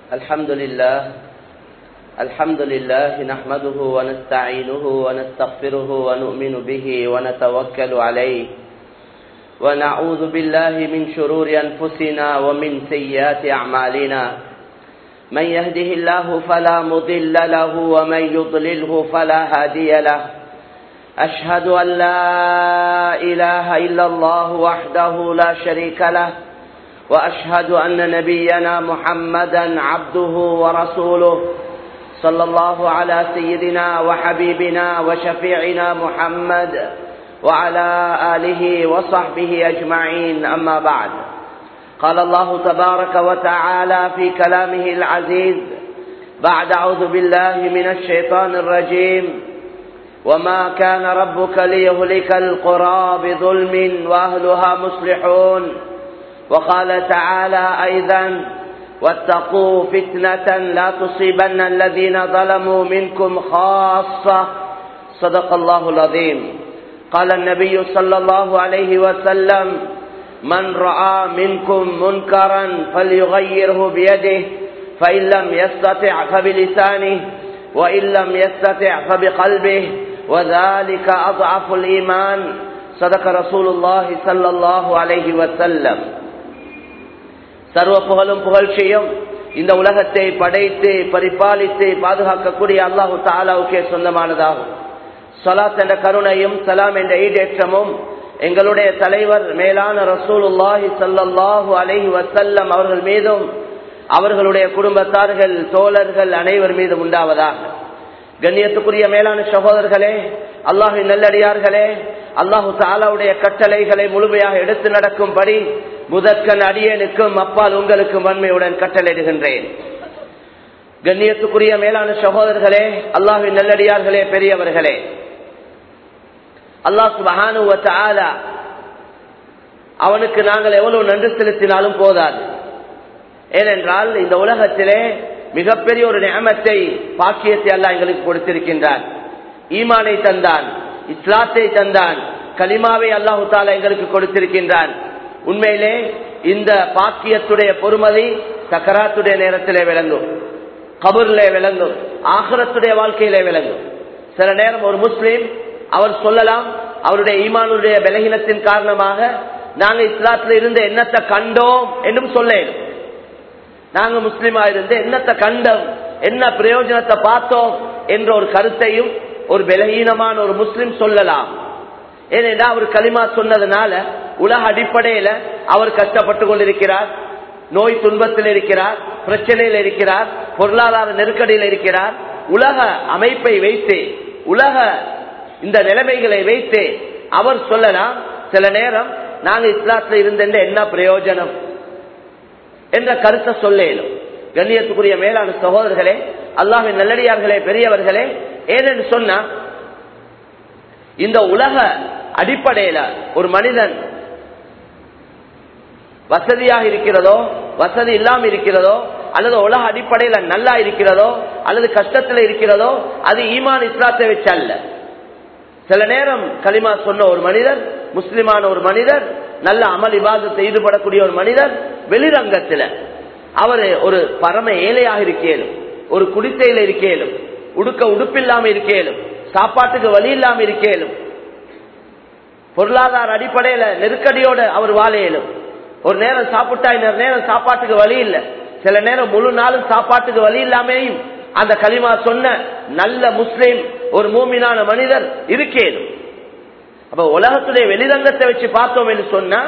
الحمد لله الحمد لله نحمده ونستعينه ونستغفره ونؤمن به ونتوكل عليه ونعوذ بالله من شرور أنفسنا ومن سيئات أعمالنا من يهده الله فلا مضل له ومن يضلله فلا هادي له أشهد أن لا إله إلا الله وحده لا شريك له وأشهد أن نبينا محمدا عبده ورسوله صلى الله على سيدنا وحبيبنا وشفيعنا محمد وعلى آله وصحبه أجمعين أما بعد قال الله تبارك وتعالى في كلامه العزيز بعد أعوذ بالله من الشيطان الرجيم وما كان ربك ليهلك القرى بظلم وأهلها مصلحون وقال تعالى أيضا واتقوا فتنة لا تصيبن الذين ظلموا منكم خاصة صدق الله العظيم قال النبي صلى الله عليه وسلم من رأى منكم منكرا فليغيره بيده فإن لم يستطع فبلسانه وإن لم يستطع فبقلبه وذلك أضعف الإيمان صدق رسول الله صلى الله عليه وسلم சர்வ புகழும் புகழ்ச்சியும் இந்த உலகத்தை படைத்து பரிபாலித்து பாதுகாக்கக்கூடிய அல்லாஹு தாலாவுக்கே சொந்தமானதாகும் சலாத் என்ற கருணையும் சலாம் என்ற ஈடேற்றமும் எங்களுடைய தலைவர் மேலான ரசூலுல்லாஹி சல்லாஹூ அலஹி வசல்லம் அவர்கள் மீதும் அவர்களுடைய குடும்பத்தார்கள் தோழர்கள் அனைவர் மீதும் உண்டாவதாக கண்ணியத்துக்குரிய மேலான சகோதரர்களே அல்லாஹின் நல்லடியார்களே அல்லாஹு தாலாவுடைய கட்டளைகளை முழுமையாக எடுத்து நடக்கும்படி முதற்கன் அடியனுக்கும் அப்பால் உங்களுக்கும் வன்மையுடன் கட்டளையிடுகின்றேன் கண்ணியத்துக்குரிய மேலான சகோதரர்களே அல்லாஹின் நல்லடியார்களே பெரியவர்களே அல்லாஹ் சுபஹானு அவனுக்கு நாங்கள் எவ்வளவு நன்றி செலுத்தினாலும் போதாது ஏனென்றால் இந்த உலகத்திலே மிகப்பெரிய ஒரு நியமத்தை பாக்கியத்தை அல்ல எங்களுக்கு கொடுத்திருக்கின்றான் ஈமானை தந்தான் இஸ்லாத்தை தந்தான் கலிமாவை அல்லாஹு தாலா எங்களுக்கு கொடுத்திருக்கின்றான் உண்மையிலே இந்த பாக்கியத்துடைய பொறுமதி சக்கராத்துடைய நேரத்திலே விளங்கும் கபூர்ல விளங்கும் ஆகரத்துடைய வாழ்க்கையிலே விளங்கும் சில நேரம் ஒரு முஸ்லீம் அவர் சொல்லலாம் அவருடைய ஈமானுடைய பலகீனத்தின் காரணமாக நாங்க இஸ்லாத்துல இருந்து என்னத்தை கண்டோம் என்றும் சொல்லேன் நாங்க முஸ்லீமா இருந்து என்னத்தை கண்டோம் என்ன பிரயோஜனத்தை பார்த்தோம் என்ற ஒரு கருத்தையும் ஒரு பலகீனமான ஒரு முஸ்லீம் சொல்லலாம் ஏனென்றா அவர் களிமா சொன்னதுனால உலக அடிப்படையில அவர் கஷ்டப்பட்டு கொண்டிருக்கிறார் நோய் துன்பத்தில் இருக்கிறார் பிரச்சனையில் இருக்கிறார் பொருளாதார நெருக்கடியில் இருக்கிறார் உலக அமைப்பை வைத்து உலக இந்த நிலைமைகளை வைத்து அவர் சொல்லலாம் சில நேரம் நாங்க இஸ்லாத்துல இருந்த என்ன பிரயோஜனம் என்ற கருத்தை சொல்லேனும் கண்ணியத்துக்குரிய மேலான சகோதரர்களே அல்லாஹின் நல்லடியார்களே பெரியவர்களே ஏனென்று சொன்னா இந்த உலக அடிப்படையில ஒரு மனிதன் வசதியாக இருக்கிறதோ வசதி இல்லாம இருக்கிறதோ அல்லது உலக அடிப்படையில நல்லா இருக்கிறதோ அல்லது கஷ்டத்துல இருக்கிறதோ அது ஈமான் இஸ்லாத்தை வச்சு அல்ல சில நேரம் களிமா சொன்ன ஒரு மனிதர் முஸ்லிமான ஒரு மனிதர் நல்ல அமல் விவாதத்தை ஈடுபடக்கூடிய ஒரு மனிதர் வெளிரங்கத்துல அவர் ஒரு பரம ஏழையாக இருக்கேலும் ஒரு குடிசையில இருக்கேலும் உடுக்க உடுப்பில்லாம இருக்கேலும் சாப்பாட்டுக்கு வழி இல்லாம இருக்கேலும் பொருளாதார அடிப்படையில நெருக்கடியோட அவர் வாழையிலும் ஒரு நேரம் சாப்பிட்டா இன்னொரு நேரம் சாப்பாட்டுக்கு வழி இல்லை சில நேரம் முழு நாளும் சாப்பாட்டுக்கு வழி இல்லாமையும் அந்த களிமா சொன்ன நல்ல முஸ்லீம் ஒரு மூமினான மனிதர் இருக்கேனும் அப்ப உலகத்துடைய வெளிரங்கத்தை வச்சு பார்த்தோம் என்று சொன்னா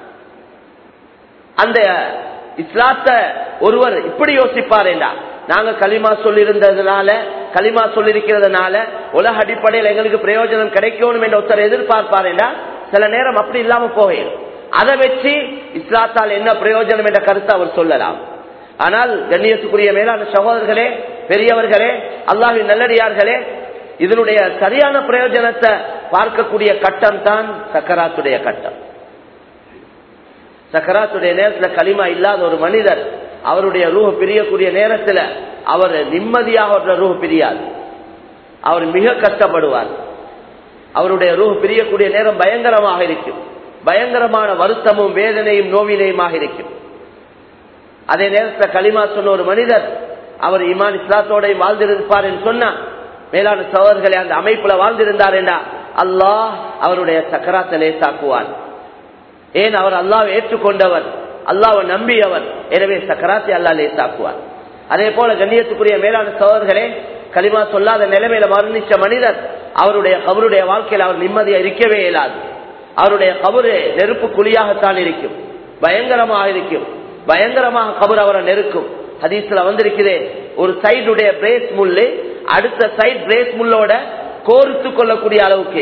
அந்த இஸ்லாத்த ஒருவர் இப்படி யோசிப்பார் என்றா நாங்க களிமா சொல்லியிருந்ததுனால களிமா சொல்லிருக்கிறதுனால உலக அடிப்படையில் எங்களுக்கு பிரயோஜனம் கிடைக்கணும் என்ற ஒருத்தர் எதிர்பார்ப்பார் என்றா சில நேரம் அப்படி இல்லாம போகணும் அதை வச்சு இஸ்லாத்தால் என்ன பிரயோஜனம் என்ற கருத்தை அவர் சொல்லலாம் ஆனால் கண்ணியத்துக்குரிய மேலான சகோதரர்களே பெரியவர்களே அல்லாஹின் நல்லடியார்களே இதனுடைய சரியான பிரயோஜனத்தை பார்க்கக்கூடிய கட்டம் தான் சக்கராத்துடைய கட்டம் சக்கராத்துடைய நேரத்தில் களிமா இல்லாத ஒரு மனிதர் அவருடைய ரூஹ பிரியக்கூடிய நேரத்தில் அவர் நிம்மதியாக ரூஹ பிரியாது அவர் மிக கஷ்டப்படுவார் அவருடைய ரூஹ பிரியக்கூடிய நேரம் பயங்கரமாக இருக்கும் பயங்கரமான வருத்தமும் வேதனையும் நோவினையுமாக இருக்கும் அதே நேரத்தில் களிமா சொன்ன ஒரு மனிதர் அவர் இமான் இஸ்லாத்தோட வாழ்ந்திருப்பார் என்று சொன்னா மேலான சோழர்களை அந்த அமைப்புல வாழ்ந்திருந்தார் என்றா அல்லாஹ் அவருடைய சக்கராத்தை லேசாக்குவார் ஏன் அவர் அல்லாவை ஏற்றுக்கொண்டவர் அல்லாவை நம்பியவர் எனவே சக்கராத்தை அல்லா லேசாக்குவார் அதே போல கண்ணியத்துக்குரிய மேலான சோழர்களே களிமா சொல்லாத நிலைமையில மரணிச்ச மனிதர் அவருடைய கபருடைய வாழ்க்கையில் அவர் நிம்மதியா இருக்கவே இயலாது அவருடைய கபரு நெருப்பு குழியாகத்தான் இருக்கும் பயங்கரமாக இருக்கும் பயங்கரமாக கபர் அவரை நெருக்கும் ஹதீஸ்ல வந்திருக்கிறே ஒரு சைடுடைய பிரேஸ் முள்ளு அடுத்த சைட் பிரேஸ் முள்ளோட கோர்த்து கொள்ளக்கூடிய அளவுக்கு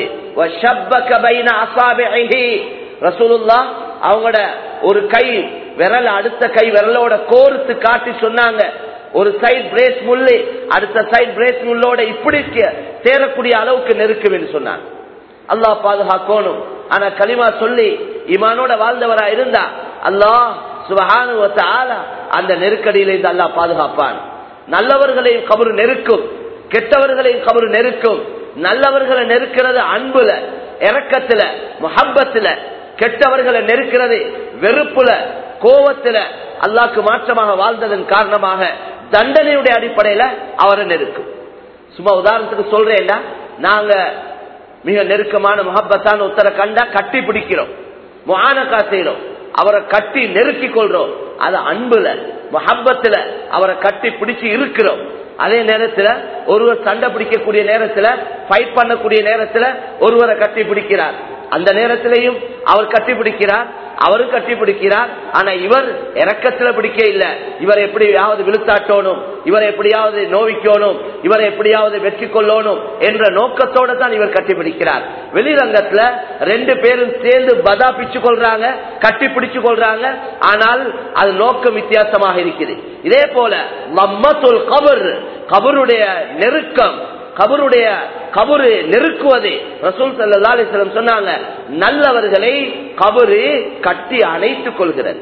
ரசூலுல்லா அவங்களோட ஒரு கை விரல் அடுத்த கை விரலோட கோர்த்து காட்டி சொன்னாங்க ஒரு சைட் பிரேஸ் முள்ளு அடுத்த சைட் பிரேஸ் முள்ளோட இப்படி சேரக்கூடிய அளவுக்கு நெருக்கும் என்று சொன்னாங்க அல்லாஹ் பாதுகாக்கணும் ஆனா களிமா சொல்லி இமானோட வாழ்ந்தவரா இருந்தா அல்லாஹ் சுபகான அந்த நெருக்கடியில இருந்து அல்லாஹ் பாதுகாப்பான் நல்லவர்களையும் கபரு நெருக்கும் கெட்டவர்களையும் கபரு நெருக்கும் நல்லவர்களை நெருக்கிறது அன்புல இறக்கத்துல முஹப்பத்துல கெட்டவர்களை நெருக்கிறது வெறுப்புல கோவத்துல அல்லாக்கு மாற்றமாக வாழ்ந்ததன் காரணமாக தண்டனையுடைய அடிப்படையில அவரை நெருக்கும் சும்மா உதாரணத்துக்கு சொல்றேன்டா நாங்க மிக நெருக்கமான முகப்பத்தான உத்தர கண்டா கட்டி பிடிக்கிறோம் முகானக்கா செய்யறோம் அவரை கட்டி நெருக்கி கொள்றோம் அது அன்புல முகப்பத்துல அவரை கட்டி பிடிச்சு இருக்கிறோம் அதே நேரத்துல ஒருவர் சண்டை பிடிக்கக்கூடிய நேரத்துல ஃபைட் பண்ணக்கூடிய நேரத்துல ஒருவரை கட்டி பிடிக்கிறார் அந்த நேரத்திலையும் அவர் கட்டி பிடிக்கிறார் அவரும் கட்டி பிடிக்கிறார் ஆனா இவர் இறக்கத்துல பிடிக்க இல்ல இவர் எப்படியாவது விழுத்தாட்டணும் இவரை எப்படியாவது நோவிக்கணும் இவரை எப்படியாவது வெற்றி கொள்ளணும் என்ற நோக்கத்தோட தான் இவர் கட்டி பிடிக்கிறார் வெளிரங்கத்துல ரெண்டு பேரும் சேர்ந்து பதா பிச்சு கொள்றாங்க கட்டி பிடிச்சு கொள்றாங்க ஆனால் அது நோக்கம் வித்தியாசமாக இருக்குது இதே போல மம்மத்துல் கபர் கபருடைய நெருக்கம் கபருடைய கபரு நெருக்குவது ரசூல் சல்லா அலிஸ்லம் சொன்னாங்க நல்லவர்களை கபரு கட்டி அணைத்துக் கொள்கிறது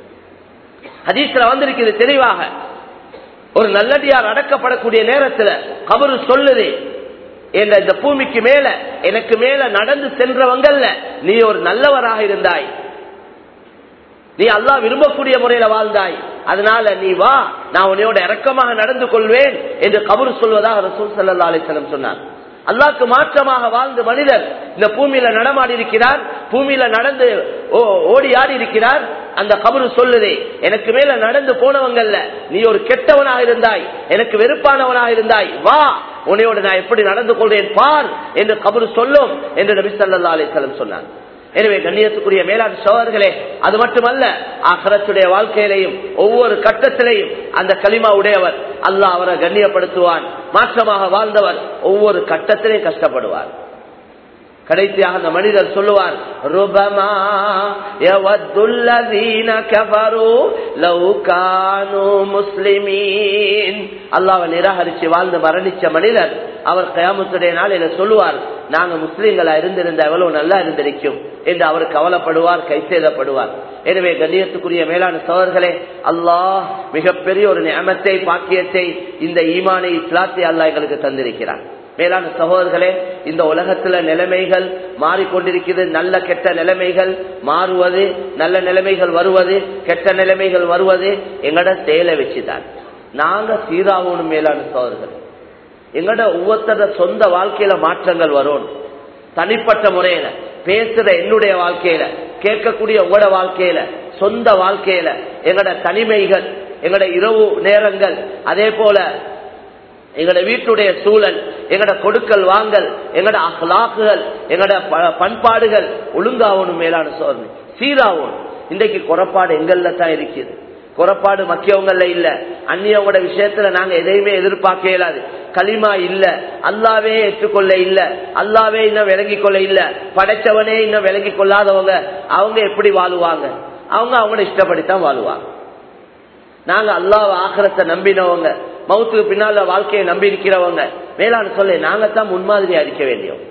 ஹதீஸ்ல வந்திருக்கிறது தெளிவாக ஒரு நல்லடியார் அடக்கப்படக்கூடிய நேரத்துல கபரு சொல்லுது என்ற இந்த பூமிக்கு மேல எனக்கு மேல நடந்து சென்றவங்கல்ல நீ ஒரு நல்லவராக இருந்தாய் நீ அல்லா விரும்பக்கூடிய முறையில வாழ்ந்தாய் அதனால நீ வா நான் உன்னையோட இறக்கமாக நடந்து கொள்வேன் என்று கபரு சொல்வதாக ரசூல் சல்லா அலிஸ்லம் சொன்னார் அல்லாக்கு மாற்றமாக வாழ்ந்த மனிதர் இந்த பூமியில நடமாடி இருக்கிறார் பூமியில நடந்து ஓடி ஆடி இருக்கிறார் அந்த கபரு சொல்லுதே எனக்கு மேல நடந்து போனவங்கல்ல நீ ஒரு கெட்டவனாக இருந்தாய் எனக்கு வெறுப்பானவனாக இருந்தாய் வா உன்னையோட நான் எப்படி நடந்து கொள்றேன் பார் என்று கபரு சொல்லும் என்று நபி சல்லா அலிஸ்லம் சொன்னார் எனவே கண்ணியத்துக்குரிய மேலாண் சோழர்களே அது மட்டுமல்ல ஆகரத்துடைய வாழ்க்கையிலையும் ஒவ்வொரு கட்டத்திலையும் அந்த களிமா உடையவர் அல்லாஹ் அவரை கண்ணியப்படுத்துவான் மாற்றமாக வாழ்ந்தவர் ஒவ்வொரு கட்டத்திலையும் கஷ்டப்படுவார் கடைசியாக அந்த மனிதர் சொல்லுவார் ருபமா முஸ்லிமீன் அல்லாவை நிராகரிச்சு வாழ்ந்து மரணிச்ச மனிதர் அவர் கயாமத்துடைய நாளில சொல்லுவார் நாங்க முஸ்லீம்களா இருந்திருந்தா எவ்வளவு நல்லா இருந்திருக்கும் என்று அவர் கவலைப்படுவார் கைசேதப்படுவார் எனவே கண்ணியத்துக்குரிய மேலான சோழர்களே அல்லாஹ் மிகப்பெரிய ஒரு நியமத்தை பாக்கியத்தை இந்த ஈமானை இஸ்லாத்தை அல்லாஹ் எங்களுக்கு தந்திருக்கிறார் மேலான சகோதரர்களே இந்த உலகத்துல நிலைமைகள் மாறிக்கொண்டிருக்கிறது நல்ல கெட்ட நிலைமைகள் மாறுவது நல்ல நிலைமைகள் வருவது கெட்ட நிலைமைகள் வருவது எங்கட செயலை வச்சுதான் நாங்க சீராகணும் மேலான சகோதரர்கள் எங்கட ஒவ்வொருத்தர சொந்த வாழ்க்கையில மாற்றங்கள் வரும் தனிப்பட்ட முறையில பேசுற என்னுடைய வாழ்க்கையில கேட்கக்கூடிய உங்களோட வாழ்க்கையில சொந்த வாழ்க்கையில எங்கட தனிமைகள் எங்கட இரவு நேரங்கள் அதே போல எங்கட வீட்டுடைய சூழல் எங்கட கொடுக்கல் வாங்கல் எங்கட அகலாக்குகள் எங்கட பண்பாடுகள் ஒழுங்காவணும் மேலான சோதனை சீராகணும் இன்றைக்கு குறப்பாடு எங்கள்ல தான் இருக்குது குறப்பாடு மக்கியவங்கள்ல இல்ல அந்நியவங்களோட விஷயத்துல நாங்க எதையுமே எதிர்பார்க்க இயலாது களிமா இல்ல அல்லாவே ஏற்றுக்கொள்ள இல்ல அல்லாவே இன்னும் விளங்கி கொள்ள இல்ல படைச்சவனே இன்னும் விளங்கி கொள்ளாதவங்க அவங்க எப்படி வாழுவாங்க அவங்க அவங்களோட இஷ்டப்படித்தான் வாழுவாங்க நாங்க அல்லாவ ஆக்கிரத்தை நம்பினவங்க மவுத்துக்கு பின்னால வாழ்க்கையை நம்பி இருக்கிறவங்க மேலான சொல்ல நாங்க தான் முன்மாதிரி அடிக்க வேண்டியவங்க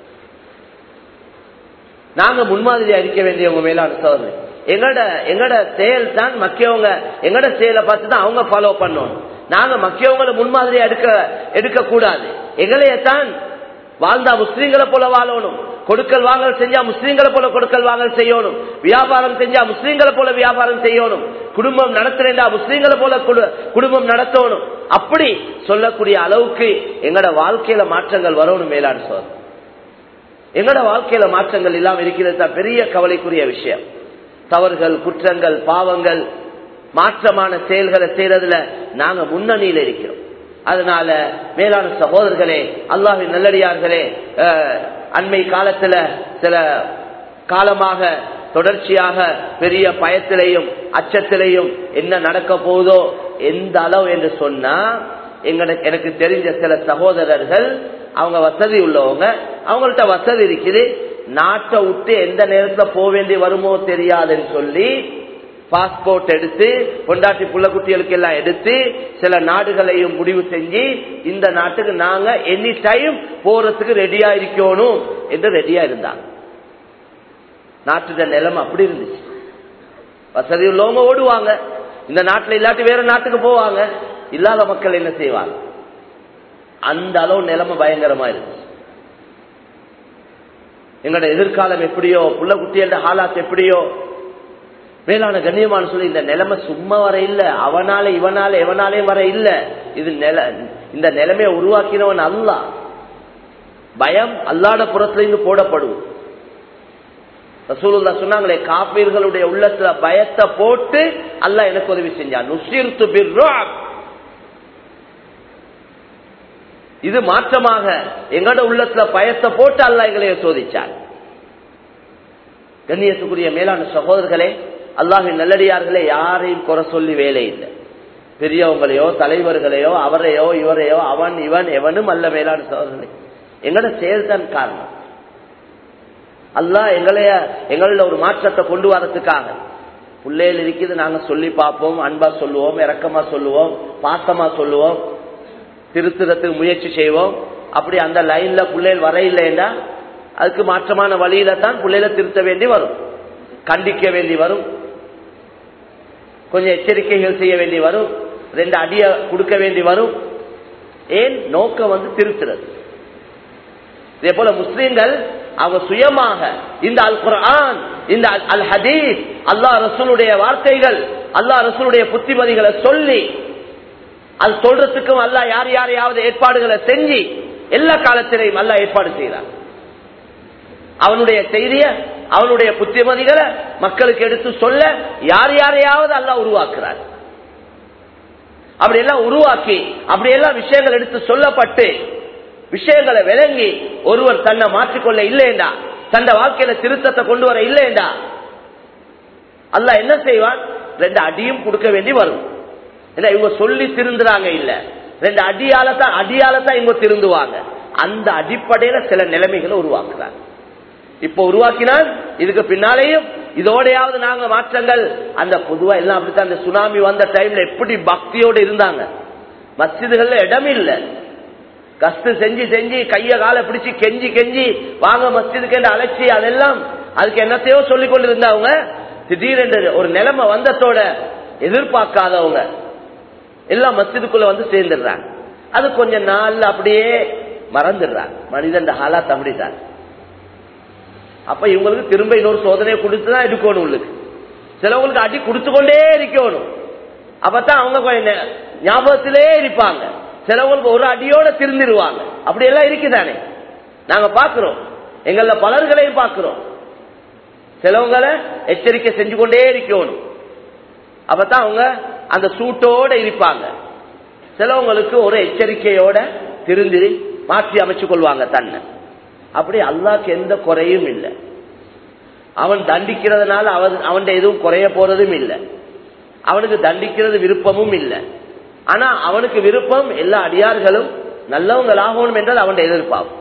நாங்க முன்மாதிரி அடிக்க வேண்டியவங்க மேலான சோதனை எங்கட எங்கட செயல் தான் மக்கியவங்க எங்கட செயலை பார்த்து தான் அவங்க ஃபாலோ பண்ணணும் நாங்க மக்கியவங்களை முன்மாதிரி எடுக்க எடுக்க கூடாது எங்களையத்தான் வாழ்ந்தா முஸ்லீம்களை போல வாழணும் கொடுக்கல் வாங்கல் செஞ்சா முஸ்லீம்களை போல கொடுக்கல் வாங்கல் செய்யணும் வியாபாரம் செஞ்சா முஸ்லீம்களை போல வியாபாரம் செய்யணும் குடும்பம் நடத்துறா முஸ்லீம்களை போல குடு- குடும்பம் நடத்தணும் அப்படி சொல்லக்கூடிய அளவுக்கு எங்கட வாழ்க்கையில மாற்றங்கள் வரணும் மேலான சோதனை எங்கட வாழ்க்கையில மாற்றங்கள் இல்லாம இருக்கிறது தான் பெரிய கவலைக்குரிய விஷயம் தவறுகள் குற்றங்கள் பாவங்கள் மாற்றமான செயல்களை செய்யறதுல நாங்க முன்னணியில் இருக்கிறோம் அதனால மேலான சகோதரர்களே அல்லாஹின் நல்லடியார்களே அஹ், அண்மை காலத்துல சில காலமாக தொடர்ச்சியாக பெரிய பயத்திலையும் அச்சத்திலையும் என்ன நடக்க போகுதோ எந்த அளவு என்று சொன்னா எங்களுக்கு எனக்கு தெரிஞ்ச சில சகோதரர்கள் அவங்க வசதி உள்ளவங்க அவங்கள்ட்ட வசதி இருக்குது நாட்டை விட்டு எந்த நேரத்துல போக வேண்டி வருமோ தெரியாதுன்னு சொல்லி பாஸ்போர்ட் எடுத்து பொண்டாட்டி புள்ள குட்டிகளுக்கு எல்லாம் எடுத்து சில நாடுகளையும் முடிவு செஞ்சு இந்த நாட்டுக்கு நாங்க எனி டைம் போறதுக்கு ரெடியா இருக்கணும் என்று ரெடியா இருந்தாங்க நாட்டுட நிலைமை அப்படி இருந்துச்சு வசதி உள்ளவங்க ஓடுவாங்க இந்த நாட்டுல இல்லாட்டி வேற நாட்டுக்கு போவாங்க இல்லாத மக்கள் என்ன செய்வாங்க அந்த அளவு நிலைமை பயங்கரமா இருந்துச்சு எங்களோட எதிர்காலம் எப்படியோ புள்ள குட்டியோட ஹாலாத் எப்படியோ மேலான கண்ணியமான சொல்லி இந்த நிலைமை சும்மா வர இல்ல அவனால இவனால எவனாலே வர இல்ல இது நில இந்த நிலைமையை உருவாக்கினவன் அல்ல பயம் அல்லாட புறத்துல இருந்து போடப்படும் ரசூலுல்லா சொன்னாங்களே காப்பீர்களுடைய உள்ளத்துல பயத்தை போட்டு அல்லாஹ் எனக்கு உதவி செஞ்சான் நுசிர்த்து பிர்ராப் இது மாற்றமாக எங்கட உள்ளத்துல பயத்தை போட்டு அல்லாஹ் எங்களைய சோதிச்சான் கண்ணியத்துக்குரிய மேலான சகோதரர்களே அல்லாஹின் நல்லடியார்களே யாரையும் குறை சொல்லி வேலை இல்லை பெரியவங்களையோ தலைவர்களையோ அவரையோ இவரையோ அவன் இவன் எவனும் அல்ல மேலான சகோதரர்களே எங்கட செயல்தான் காரணம் அல்லாஹ் எங்களைய எங்கள ஒரு மாற்றத்தை கொண்டு வரதுக்காக பிள்ளைகள் இருக்குது நாங்க சொல்லி பார்ப்போம் அன்பா சொல்லுவோம் இரக்கமா சொல்லுவோம் பாசமா சொல்லுவோம் திருத்துறதுக்கு முயற்சி செய்வோம் அப்படி அந்த லைன்ல பிள்ளைகள் வர இல்லைன்னா அதுக்கு மாற்றமான வழியில தான் பிள்ளைகளை திருத்த வேண்டி வரும் கண்டிக்க வேண்டி வரும் கொஞ்சம் எச்சரிக்கைகள் செய்ய வேண்டி வரும் ரெண்டு அடிய கொடுக்க வேண்டி வரும் ஏன் நோக்கம் வந்து திருத்துறது இதே போல முஸ்லீம்கள் அவங்க சுயமாக இந்த அல் குர்ஆன் இந்த அல்- அல் ஹதீஸ் அல்லாஹ் ரசூலுடைய வார்த்தைகள் அல்லாஹ் ரசூலுடைய புத்திமதிகளை சொல்லி அது சொல்றதுக்கும் அல்லாஹ் யார் யாரையாவது ஏற்பாடுகளை செஞ்சு எல்லா காலத்திலையும் அல்லாஹ் ஏற்பாடு செய்கிறார் அவனுடைய செய்திய அவனுடைய புத்திமதிகளை மக்களுக்கு எடுத்து சொல்ல யார் யாரையாவது அல்லாஹ் உருவாக்குறார் அப்படியெல்லாம் உருவாக்கி அப்படியெல்லாம் விஷயங்கள் எடுத்து சொல்லப்பட்டு விஷயங்களை விளங்கி ஒருவர் தன்னை மாற்றிக்கொள்ள இல்லைண்டா தன்னை வாழ்க்கையில திருத்தத்தை கொண்டு வர இல்லைண்டா அல்லாஹ் என்ன செய்வான் ரெண்டு அடியும் கொடுக்க வேண்டி வரும் ஏன்னா இவங்க சொல்லி திருந்துறாங்க இல்ல ரெண்டு அடியால தான் அடியால தான் இவங்க திருந்துவாங்க அந்த அடிப்படையில சில நிலைமைகளை உருவாக்குறாங்க இப்ப உருவாக்கினால் இதுக்கு பின்னாலேயும் இதோடையாவது நாங்க மாற்றங்கள் அந்த பொதுவா எல்லாம் அப்படித்தான் அந்த சுனாமி வந்த டைம்ல எப்படி பக்தியோடு இருந்தாங்க மஸ்ஜிதுகள்ல இடம் இல்ல கஷ்டு செஞ்சு செஞ்சு கைய காலை பிடிச்சு கெஞ்சி கெஞ்சி வாங்க மஸ்ஜிதுக்கு என்று அழைச்சி அதெல்லாம் அதுக்கு என்னத்தையோ சொல்லிக் கொண்டு இருந்தவங்க திடீரென்று ஒரு நிலைமை வந்ததோட எதிர்பார்க்காதவங்க எல்லாம் மஸ்ஜிதுக்குள்ள வந்து சேர்ந்துடுறாங்க அது கொஞ்ச நாள்ல அப்படியே மறந்துடுறாங்க மனிதன் ஹாலாத் அப்படித்தான் அப்ப இவங்களுக்கு திரும்ப இன்னொரு சோதனையை கொடுத்துதான் இருக்கணும் உங்களுக்கு சிலவங்களுக்கு அடி கொடுத்து கொண்டே இருக்கணும் அப்பதான் அவங்க கொஞ்சம் ஞாபகத்திலே இருப்பாங்க சிலவங்களுக்கு ஒரு அடியோட திருந்திருவாங்க அப்படி எல்லாம் இருக்குதானே நாங்க பாக்குறோம் எங்கள பலர்களையும் பாக்குறோம் சிலவங்களை எச்சரிக்கை செஞ்சு கொண்டே இருக்கணும் அப்பதான் அவங்க அந்த சூட்டோட இருப்பாங்க சிலவங்களுக்கு ஒரு எச்சரிக்கையோட திருந்திரி மாற்றி அமைச்சு கொள்வாங்க தன்னை அப்படி அல்லாக்கு எந்த குறையும் இல்லை அவன் தண்டிக்கிறதுனால அவன் அவன் எதுவும் குறைய போறதும் இல்லை அவனுக்கு தண்டிக்கிறது விருப்பமும் இல்லை ஆனா அவனுக்கு விருப்பம் எல்லா அடியார்களும் நல்லவங்களாகணும் என்றால் அவன் எதிர்பார்ப்பு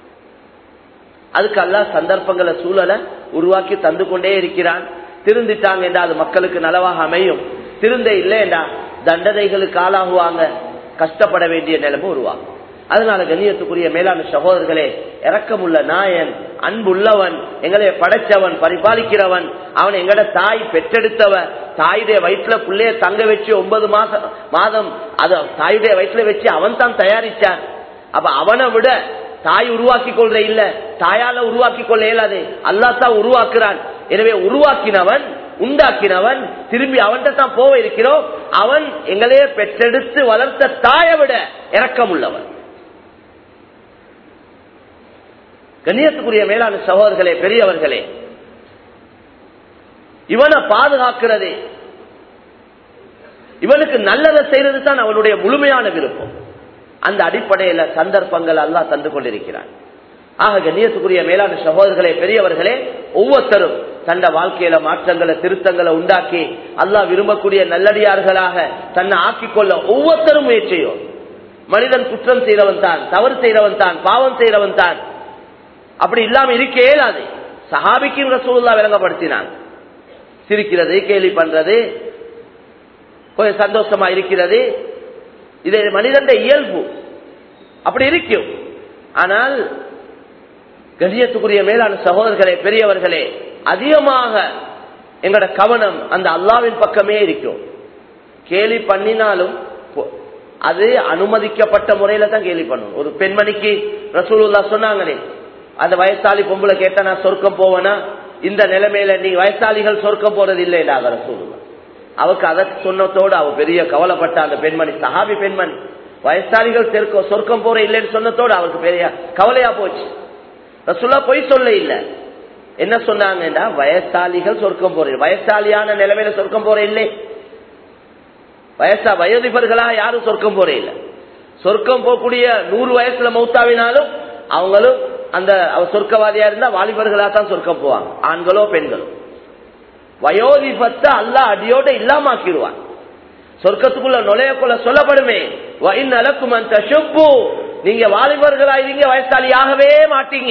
அதுக்கு அல்லாஹ் சந்தர்ப்பங்களை சூழலை உருவாக்கி தந்து கொண்டே இருக்கிறான் திருந்திட்டாங்க என்றா அது மக்களுக்கு நலவாக அமையும் திருந்த இல்லைண்டா தண்டனைகளுக்கு ஆளாகுவாங்க கஷ்டப்பட வேண்டிய நிலைமை உருவாகும் அதனால கண்ணியத்துக்குரிய மேலான சகோதரர்களே இரக்கமுள்ள நாயன் அன்புள்ளவன் எங்களை படைச்சவன் பரிபாலிக்கிறவன் அவன் எங்கட தாய் பெற்றெடுத்தவன் தாயுடைய வயிற்றுல புள்ளைய தங்க வச்சு ஒன்பது மாசம் மாதம் அத தாயுடைய வயிற்றுல வச்சு அவன் தான் தயாரிச்சான் அப்ப அவனை விட தாய் உருவாக்கி கொள்ற இல்ல தாயால உருவாக்கி கொள்ள இயலாது அல்லா தான் உருவாக்குறான் எனவே உருவாக்கினவன் உண்டாக்கினவன் திரும்பி அவன்கிட்ட தான் போக இருக்கிறோம் அவன் எங்களையே பெற்றெடுத்து வளர்த்த தாயை விட இரக்கம் உள்ளவன் கண்ணியத்துக்குரிய மேலான சகோதரர்களே பெரியவர்களே இவனை பாதுகாக்கிறது இவனுக்கு நல்லதை செய்யறது தான் அவனுடைய முழுமையான விருப்பம் அந்த அடிப்படையில சந்தர்ப்பங்கள் எல்லாம் தந்து கொண்டிருக்கிறான் ஆக கண்ணியத்துக்குரிய மேலான சகோதரர்களே பெரியவர்களே ஒவ்வொருத்தரும் தன்னை வாழ்க்கையில மாற்றங்களை திருத்தங்களை உண்டாக்கி அல்லாஹ் விரும்பக்கூடிய நல்லடியார்களாக தன்னை ஆக்கிக்கொள்ள ஒவ்வொருத்தரும் முயற்சியும் மனிதன் குற்றம் செய்யறவன் தான் தவறு செய்யறவன் தான் பாவம் செய்யறவன் தான் அப்படி இல்லாம இருக்க இயலாது சஹாபிக்கும் ரசூல்லா விளங்கப்படுத்தினான் சிரிக்கிறது கேலி பண்றது கொஞ்சம் சந்தோஷமா இருக்கிறது இது மனிதன் இயல்பு அப்படி இருக்கும் ஆனால் கண்ணியத்துக்குரிய மேலான சகோதரர்களே பெரியவர்களே அதிகமாக எங்களோட கவனம் அந்த அல்லாவின் பக்கமே இருக்கும் கேலி பண்ணினாலும் அது அனுமதிக்கப்பட்ட முறையில தான் கேலி பண்ணணும் ஒரு பெண்மணிக்கு ரசூலுல்லா சொன்னாங்களே அந்த வயசாளி பொம்பளை கேட்டா நான் சொர்க்கம் போவேனா இந்த நிலைமையில நீ வயசாளிகள் சொர்க்கம் போறது இல்லைடாக ரசூலுல்லா அவருக்கு அதை சொன்னதோடு அவ பெரிய கவலைப்பட்ட அந்த பெண்மணி சஹாபி பெண்மணி வயசாளிகள் சொர்க்கம் போற இல்லைன்னு சொன்னதோடு அவருக்கு பெரிய கவலையா போச்சு ரசுல்லா பொய் சொல்ல இல்ல என்ன சொன்னாங்கன்னா வயசாளிகள் சொர்க்கம் போற வயசாலியான நிலைமையில சொர்க்கம் போற இல்லை வயசா வயோதிபர்களா யாரும் சொர்க்கம் போற இல்ல சொர்க்கம் போகக்கூடிய நூறு வயசுல மௌத்தாவினாலும் அவங்களும் அந்த சொர்க்கவாதியா இருந்தா வாலிபர்களா தான் சொர்க்கம் போவாங்க ஆண்களோ பெண்களோ வயோதிபத்தை அல்ல அடியோட இல்லாம ஆக்கிடுவான் சொர்க்கத்துக்குள்ள நுழையக்குள்ள சொல்லப்படுமே நலக்கும் அந்த ஷுப்பு நீங்க வாலிபர்களாயிருங்க வயசாளியாகவே மாட்டீங்க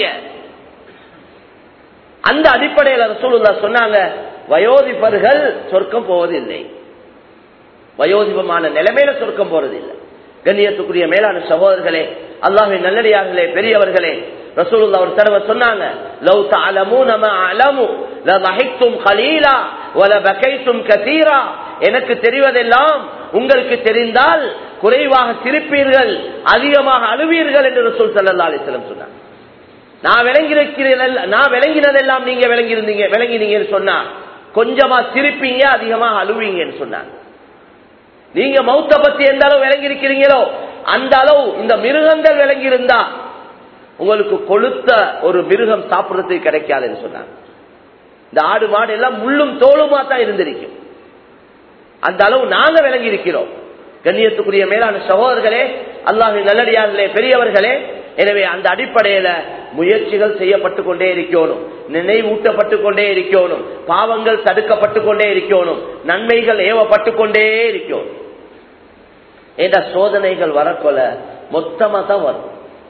அந்த அடிப்படையில் ரசூலுல்லா சொன்னாங்க வயோதிபர்கள் சொர்க்கம் போவதில்லை வயோதிபமான நிலைமையில சொர்க்கம் போறதில்லை கண்ணியத்துக்குரிய மேலான சகோதரர்களே அல்லாஹின் நல்லடியார்களே பெரியவர்களே ரசூலுல்லா ஒரு தடவை சொன்னாங்க லவ் தஅலமூன மா அலமு லதஹிக்தும் கலீலா வலபகைத்தும் கதீரா எனக்கு தெரிவதெல்லாம் உங்களுக்கு தெரிந்தால் குறைவாக சிரிப்பீர்கள் அதிகமாக அழுவீர்கள் என்று ரசூல் ஸல்லல்லாஹு அலைஹி வஸல்லம் சொன்னாங்க நான் விளங்கியிருக்கிறேன் நான் விளங்கினதெல்லாம் நீங்க விளங்கியிருந்தீங்க விளங்கினீங்கன்னு சொன்னா கொஞ்சமா சிரிப்பீங்க அதிகமாக அழுவீங்கன்னு சொன்னாங்க நீங்க மௌத்த பத்தி எந்த அளவு விளங்கி இருக்கிறீங்களோ அந்த அளவு இந்த மிருகங்கள் விளங்கி இருந்தா உங்களுக்கு கொளுத்த ஒரு மிருகம் சாப்பிடுறதுக்கு கிடைக்காதுன்னு சொன்னாங்க இந்த ஆடு மாடு எல்லாம் முள்ளும் தோளுமா தான் இருந்திருக்கும் அந்த அளவு நாங்க விளங்கி இருக்கிறோம் கண்ணியத்துக்குரிய மேலான சகோதரர்களே அல்லாஹ் நல்லடியார்களே பெரியவர்களே எனவே அந்த அடிப்படையில முயற்சிகள் செய்யப்பட்டு கொண்டே இருக்கணும் நினைவூட்டப்பட்டு கொண்டே இருக்கணும் பாவங்கள் தடுக்கப்பட்டு கொண்டே இருக்கணும் நன்மைகள் ஏவப்பட்டு கொண்டே இருக்கணும் ஏண்டா சோதனைகள் வரக்கொல மொத்தமா தான் வரும்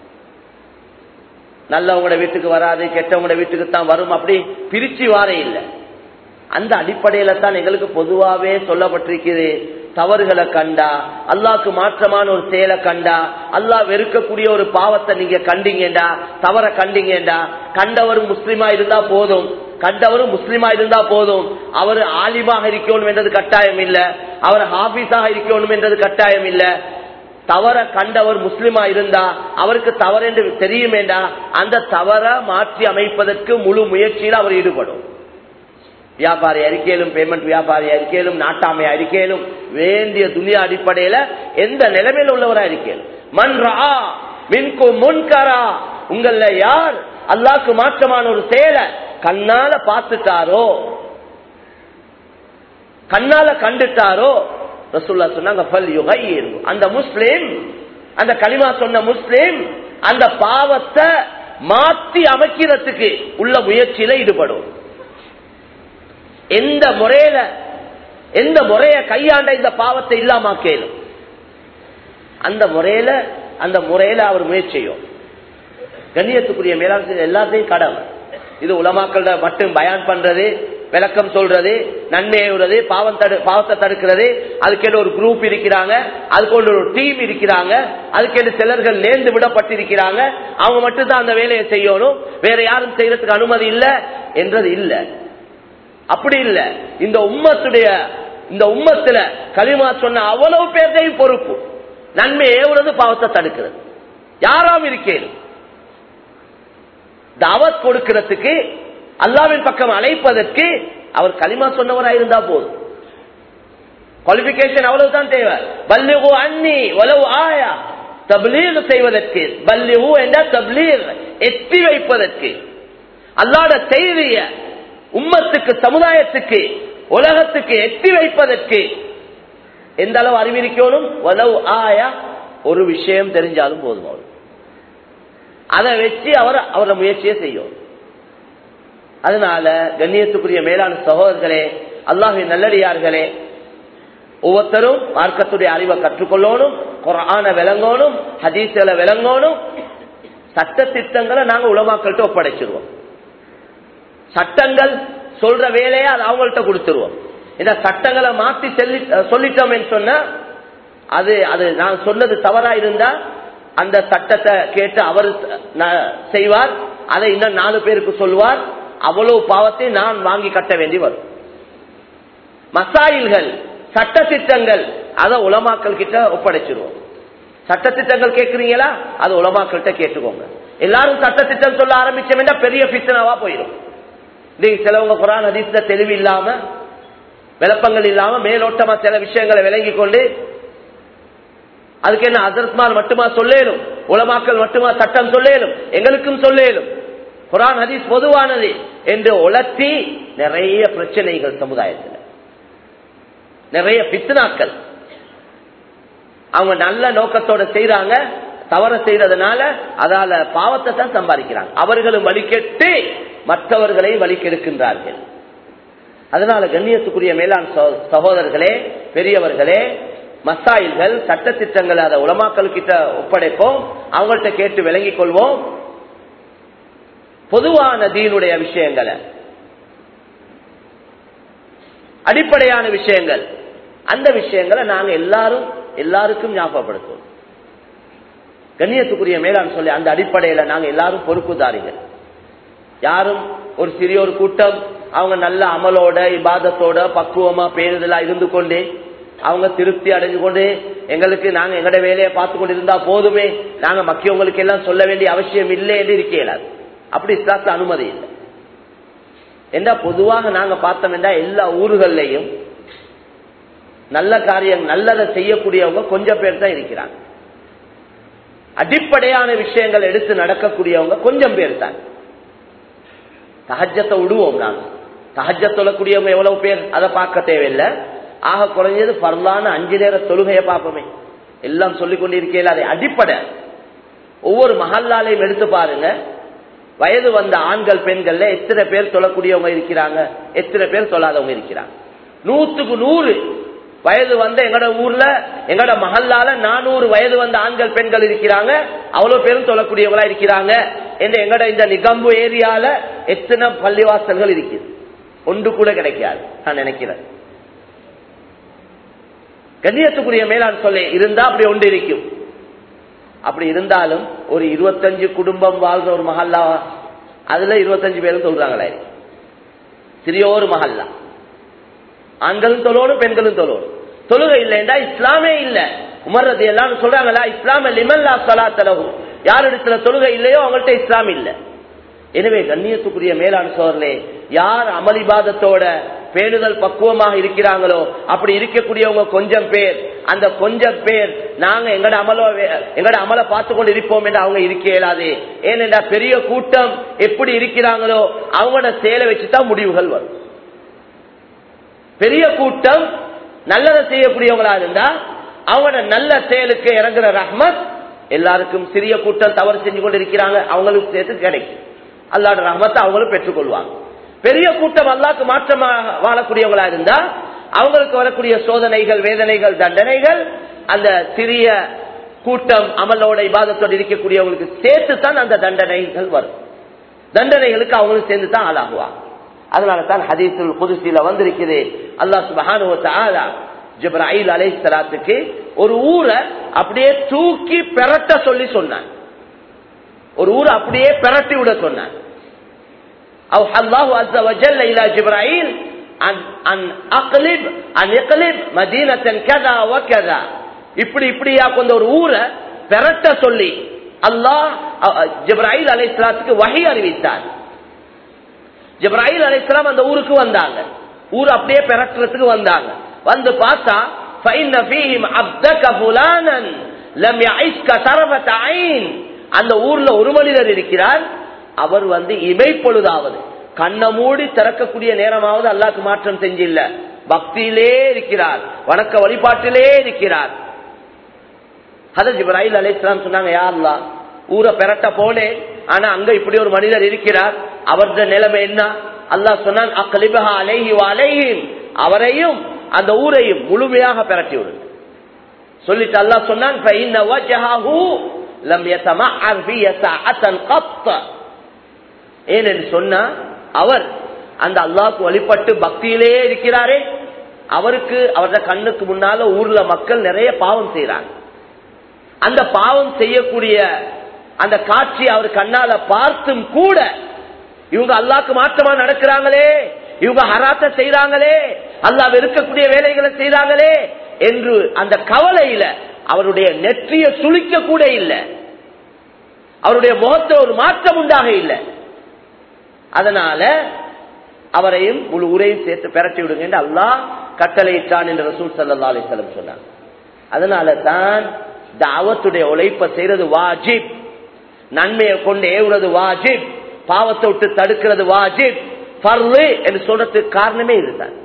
நல்லவங்களோட வீட்டுக்கு வராது கெட்டவங்களோட வீட்டுக்கு தான் வரும் அப்படி பிரிச்சு வார இல்லை அந்த அடிப்படையில தான் எங்களுக்கு பொதுவாவே சொல்லப்பட்டிருக்குது தவறுகளை கண்டா அல்லாக்கு மாற்றமான ஒரு செயலை கண்டா அல்லா வெறுக்கக்கூடிய ஒரு பாவத்தை நீங்க கண்டீங்கடா தவற கண்டீங்கடா கண்டவரும் முஸ்லிமா இருந்தா போதும் கண்டவரும் முஸ்லிமா இருந்தா போதும் அவர் ஆலிமாக இருக்கணும் என்றது கட்டாயம் இல்ல அவர் ஹாபீஸாக இருக்கணும் என்றது கட்டாயம் இல்ல தவற கண்டவர் முஸ்லிமா இருந்தா அவருக்கு தவறு என்று தெரியுமேண்டா அந்த தவற மாற்றி அமைப்பதற்கு முழு முயற்சியில் அவர் ஈடுபடும் வியாபாரி அறிக்கையிலும் பேமெண்ட் வியாபாரி அறிக்கையிலும் நாட்டாமை அறிக்கையிலும் வேண்டிய துணியா அடிப்படையில எந்த நிலைமையில் உள்ளவரா அறிக்கையிலும் மன்றா மின்கு முன்கரா உங்கள யார் அல்லாக்கு மாற்றமான ஒரு செயலை கண்ணால பார்த்துட்டாரோ கண்ணால கண்டுட்டாரோ ரசூல்லா சொன்னாங்க அந்த முஸ்லிம் அந்த களிமா சொன்ன முஸ்லிம் அந்த பாவத்தை மாத்தி அமைக்கிறதுக்கு உள்ள முயற்சியில ஈடுபடும் எந்த முறையில எந்த முறைய கையாண்ட இந்த பாவத்தை இல்லாமக்கேலும் அந்த முறையில அந்த முறையில அவர் முயற்சியும் கண்ணியத்துக்குரிய மேலாண் எல்லாத்தையும் கடமை இது உலமாக்கள மட்டும் பயான் பண்றது விளக்கம் சொல்றது நன்மையுறது பாவம் தடு பாவத்தை தடுக்கிறது அதுக்கேண்டு ஒரு குரூப் இருக்கிறாங்க அதுக்கொண்டு ஒரு டீம் இருக்கிறாங்க அதுக்கேண்டு சிலர்கள் நேர்ந்து விடப்பட்டிருக்கிறாங்க அவங்க மட்டும் தான் அந்த வேலையை செய்யணும் வேற யாரும் செய்யறதுக்கு அனுமதி இல்லை என்றது இல்லை அப்படி இல்ல இந்த உம்மத்துடைய இந்த உம்மத்துல களிமா சொன்ன அவ்வளவு பேர்தையும் பொறுப்பு நன்மை ஏவுறது பாவத்தை தடுக்கிறது யாராம் இருக்கேன் தாவத் கொடுக்கிறதுக்கு அல்லாவின் பக்கம் அழைப்பதற்கு அவர் களிமா சொன்னவராக இருந்தா போதும் குவாலிபிகேஷன் அவ்வளவுதான் தேவை பல்லிகு அன்னி வலவு ஆயா தப்லீர் செய்வதற்கு பல்லிகு என்ற தப்லீர் எத்தி வைப்பதற்கு அல்லாட செய்திய உம்மத்துக்கு சமுதாயத்துக்கு உலகத்துக்கு எத்தி வைப்பதற்கு எந்த அளவு அறிவிக்கணும் வலவு ஆயா ஒரு விஷயம் தெரிஞ்சாலும் போதும் அவர் அதை வச்சு அவர் அவரோட முயற்சியை செய்யும் அதனால கண்ணியத்துக்குரிய மேலான சகோதரர்களே அல்லாஹின் நல்லடியார்களே ஒவ்வொருத்தரும் மார்க்கத்துடைய அறிவை கற்றுக்கொள்ளணும் குரான விளங்கணும் ஹதீஸ்களை விளங்கணும் சட்ட திட்டங்களை நாங்க உலமாக்கள்கிட்ட ஒப்படைச்சிருவோம் சட்டங்கள் சொல்ற வேலையை அது அவங்கள்ட்ட கொடுத்துருவோம் இந்த சட்டங்களை மாத்தி சொல்லி சொல்லிட்டோம் சொன்னா அது அது நான் சொன்னது தவறா இருந்தா அந்த சட்டத்தை கேட்டு அவர் செய்வார் அதை இன்னும் நாலு பேருக்கு சொல்வார் அவ்வளவு பாவத்தை நான் வாங்கி கட்ட வேண்டி வரும் மசாயில்கள் சட்ட திட்டங்கள் அதை உலமாக்கல் கிட்ட ஒப்படைச்சிருவோம் சட்ட திட்டங்கள் கேட்கறீங்களா அது உலமாக்கள்கிட்ட கேட்டுக்கோங்க எல்லாரும் சட்ட திட்டம் சொல்ல ஆரம்பிச்சோம்னா பெரிய பித்தனாவா போயிடும் இன்னைக்கு சிலவங்க குரான் ஹதீஸ்ல தெளிவு இல்லாம விளப்பங்கள் இல்லாம மேலோட்டமா சில விஷயங்களை விளங்கி கொண்டு அதுக்கு என்ன அசரத்மார் மட்டுமா சொல்லேலும் உலமாக்கள் மட்டுமா சட்டம் சொல்லேலும் எங்களுக்கும் சொல்லேலும் குரான் ஹதீஸ் பொதுவானது என்று உலர்த்தி நிறைய பிரச்சனைகள் சமுதாயத்தில் நிறைய பித்னாக்கள் அவங்க நல்ல நோக்கத்தோட செய்யறாங்க தவற செய்யறதுனால அதால பாவத்தை தான் சம்பாதிக்கிறாங்க அவர்களும் வழிகெட்டு மற்றவர்களை வழிகெடுக்கின்றார்கள் அதனால கண்ணியத்துக்குரிய மேலாண் சகோதரர்களே பெரியவர்களே மசாயில்கள் சட்ட திட்டங்களை அதை உலமாக்கல் கிட்ட ஒப்படைப்போம் அவங்கள்ட்ட கேட்டு விளங்கிக் கொள்வோம் பொதுவான தீனுடைய விஷயங்களை அடிப்படையான விஷயங்கள் அந்த விஷயங்களை நாங்க எல்லாரும் எல்லாருக்கும் ஞாபகப்படுத்துவோம் கண்ணியத்துக்குரிய மேலாண் சொல்லி அந்த அடிப்படையில நாங்க எல்லாரும் பொறுப்புதாரிகள் யாரும் ஒரு சிறிய ஒரு கூட்டம் அவங்க நல்ல அமலோட இபாதத்தோட பக்குவமா பேருதலா இருந்து கொண்டு அவங்க திருப்தி அடைஞ்சு கொண்டு எங்களுக்கு நாங்க எங்கட வேலையை பார்த்து கொண்டு இருந்தா போதுமே நாங்க மக்கியவங்களுக்கு எல்லாம் சொல்ல வேண்டிய அவசியம் இல்லை என்று இருக்கலாது அப்படி இஸ்லாத்துல அனுமதி இல்லை என்ன பொதுவாக நாங்க பார்த்தோம் என்றா எல்லா ஊர்கள்லையும் நல்ல காரியம் நல்லதை செய்யக்கூடியவங்க கொஞ்சம் பேர் தான் இருக்கிறாங்க அடிப்படையான விஷயங்கள் எடுத்து நடக்கக்கூடியவங்க கொஞ்சம் பேர் தான் தகஜத்தை விடுவோம் நாங்க தகஜ தொழக்கூடியவங்க எவ்வளவு பேர் அதை பார்க்க தேவையில்லை ஆக குறைஞ்சது பரலான அஞ்சு நேர தொழுகையை பார்ப்போமே எல்லாம் சொல்லிக் கொண்டிருக்கையில அதை அடிப்படை ஒவ்வொரு மஹல்லாலையும் எடுத்து பாருங்க வயது வந்த ஆண்கள் பெண்கள்ல எத்தனை பேர் தொழக்கூடியவங்க இருக்கிறாங்க எத்தனை பேர் தொழாதவங்க இருக்கிறாங்க நூத்துக்கு நூறு வயது வந்த எங்கட ஊர்ல எங்கட மஹல்லால நானூறு வயது வந்த ஆண்கள் பெண்கள் இருக்கிறாங்க அவ்வளவு பேரும் தொழக்கூடியவங்களா இருக்கிறாங்க என்று எங்கட இந்த நிகம்பு ஏரியால எத்தனை பள்ளிவாசல்கள் இருக்குது ஒன்று கூட கிடைக்காது நான் நினைக்கிறேன் கண்ணியத்துக்குரிய மேலாண் சொல்ல இருந்தா அப்படி ஒன்று இருக்கும் அப்படி இருந்தாலும் ஒரு இருபத்தஞ்சு குடும்பம் வாழ்ற ஒரு மஹல்லா அதுல இருபத்தஞ்சு பேரும் சொல்றாங்களே சிறிய ஒரு மஹல்லா ஆண்களும் தொழணும் பெண்களும் தொழணும் தொழுகை இல்லைண்டா இஸ்லாமே இல்ல உமர்றது எல்லாம் சொல்றாங்களா இஸ்லாம லிமல்லா சலா தலகு யார் இடத்துல தொழுகை இல்லையோ அவங்கள்ட்ட இஸ்லாம் இல்ல எனவே கண்ணியத்துக்குரிய மேலாண் சோழர்களே யார் அமளிபாதத்தோட பேணுதல் பக்குவமாக இருக்கிறாங்களோ அப்படி இருக்கக்கூடியவங்க கொஞ்சம் பேர் அந்த கொஞ்சம் பேர் நாங்க எங்கட அமல எங்கட அமலை பார்த்து கொண்டு இருப்போம் என்று அவங்க இருக்க இயலாது ஏனென்றா பெரிய கூட்டம் எப்படி இருக்கிறாங்களோ அவங்களோட செயலை வச்சுதான் முடிவுகள் வரும் பெரிய கூட்டம் நல்லதை செய்யக்கூடியவங்களா இருந்தா அவங்களோட நல்ல செயலுக்கு இறங்குற ரஹ்மத் எல்லாருக்கும் சிறிய கூட்டம் தவறு செஞ்சு கொண்டு இருக்கிறாங்க அவங்களுக்கு சேர்த்து கிடைக்கும் அல்லாட ரஹ்மத்தை அவங்களும் பெற்றுக்கொள்வாங்க பெரிய கூட்டம் அல்லாக்கு மாற்றமாக வாழக்கூடியவங்களா இருந்தா அவங்களுக்கு வரக்கூடிய சோதனைகள் வேதனைகள் தண்டனைகள் அந்த சிறிய கூட்டம் அமலோட இபாதத்தோடு இருக்கக்கூடியவங்களுக்கு சேர்த்து தான் அந்த தண்டனைகள் வரும் தண்டனைகளுக்கு அவங்களும் சேர்ந்து தான் ஆளாகுவாங்க அதனால தான் ஹதீசுல் புதுசில வந்திருக்குது அல்லாஹ் சுபஹானு ஜிப்ராஹில் அலை சலாத்துக்கு ஒரு ஊரை அப்படியே தூக்கி பெரட்ட சொல்லி சொன்னான் ஒரு ஊரை அப்படியே பெரட்டி விட சொன்னான் أو الله عز وجل إلى جبرائيل أن أن أقلب أن يقلب مدينة كذا وكذا இப்படி இப்படியா கொண்ட ஒரு ஊரை பெரட்ட சொல்லி அல்லாஹ் ஜிப்ராஹில் அலைஹிஸ்ஸலாத்துக்கு வகை அறிவித்தார் ஜிப்ராஹில் அலைஹிஸ்ஸலாம் அந்த ஊருக்கு வந்தாங்க ஊர் அப்படியே பெறட்டுறதுக்கு வந்தாங்க வந்து பார்த்தா فإن فيهم عبدك فلانا لم يعشك طرفة عين அந்த ஊர்ல ஒரு மனிதர் இருக்கிறார் அவர் வந்து இமை பொழுதாவது கண்ணை மூடி திறக்கக்கூடிய நேரமாவது அல்லாக்கு மாற்றம் செஞ்சில்ல பக்தியிலே இருக்கிறார் வணக்க வழிபாட்டிலே இருக்கிறார் ஹதரத் இப்ராஹிம் அலைஹிஸ்ஸலாம் சொன்னாங்க யா அல்லாஹ் ஊரை பெரட்ட போனேன் ஆனா அங்க இப்படி ஒரு மனிதர் இருக்கிறார் அவரது நிலைமை என்ன அல்லாஹ் சொன்னான் அக்லிபஹா அலைஹி வ அலைஹிம் அவரையும் அந்த ஊரையும் முழுமையாக பெரட்டி விடுங்க சொல்லிட்டு அல்லாஹ் சொன்னான் فإن وجهه لم يتمعر في ساعة قط ஏனென்று சொன்னா அவர் அந்த அல்லாஹ்க்கு வழிபட்டு பக்தியிலே இருக்கிறாரே அவருக்கு அவரது கண்ணுக்கு முன்னால ஊர்ல மக்கள் நிறைய பாவம் செய்யறாங்க அந்த பாவம் செய்யக்கூடிய அந்த காட்சி அவர் கண்ணால பார்த்தும் கூட இவங்க அல்லாக்கு மாற்றமா நடக்கிறாங்களே இவங்க ஹராத்த செய்யறாங்களே அல்லா வெறுக்கக்கூடிய வேலைகளை செய்யறாங்களே என்று அந்த கவலையில அவருடைய நெற்றிய சுளிக்க கூட இல்லை அவருடைய முகத்தில் ஒரு மாற்றம் உண்டாக இல்லை அதனால அவரையும் முழு ஊரையும் சேர்த்து பெரட்டி விடுங்க என்று அல்லாஹ் கட்டளையிட்டான் என்று ரசூல் சல்லா அலிஸ்லம் சொன்னார் அதனால தான் தாவத்துடைய உழைப்ப செய்யறது வாஜிப் நன்மையை கொண்டு ஏவுறது வாஜிப் பாவத்தை விட்டு தடுக்கிறது வாஜிப் பர்லு என்று சொல்றதுக்கு காரணமே இதுதான்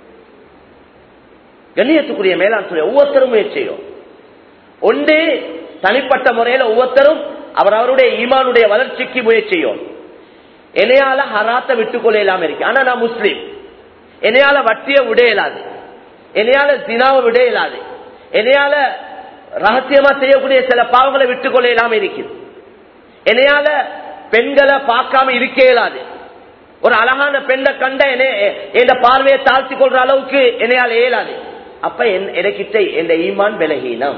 கண்ணியத்துக்குரிய மேலாண் சொல்லி ஒவ்வொருத்தரும் முயற்சியும் ஒன்று தனிப்பட்ட முறையில் ஒவ்வொருத்தரும் அவர் அவருடைய ஈமானுடைய வளர்ச்சிக்கு முயற்சியும் என்னையால ஹராத்த விட்டுக் கொள்ளலாம் இருக்கு ஆனா நான் முஸ்லீம் என்னையால வட்டிய விட இயலாது என்னையால தினாவை விட இயலாது என்னையால ரகசியமா செய்யக்கூடிய சில பாவங்களை விட்டுக் கொள்ளலாம் இருக்குது என்னையால பெண்களை பார்க்காம இருக்க இயலாது ஒரு அழகான பெண்ணை கண்ட என் பார்வையை தாழ்த்தி கொள்ற அளவுக்கு என்னையால இயலாது அப்ப எனக்கிட்ட என் ஈமான் விலகீனம்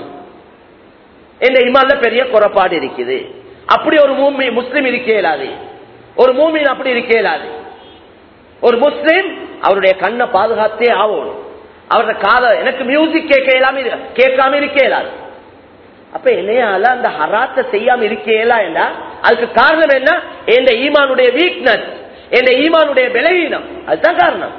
என் ஈமான்ல பெரிய குறைபாடு இருக்குது அப்படி ஒரு மூமி முஸ்லிம் இருக்க இயலாது ஒரு மூமின் அப்படி இருக்க இயலாது ஒரு முஸ்லிம் அவருடைய கண்ணை பாதுகாத்தே ஆகணும் அவரோட காத எனக்கு மியூசிக் கேட்க இயலாம கேட்காம இருக்க இயலாது அப்ப என்னையால அந்த ஹராத்த செய்யாம இருக்கேலா என்ன அதுக்கு காரணம் என்ன என் ஈமானுடைய வீக்னஸ் என் ஈமானுடைய விளைவீனம் அதுதான் காரணம்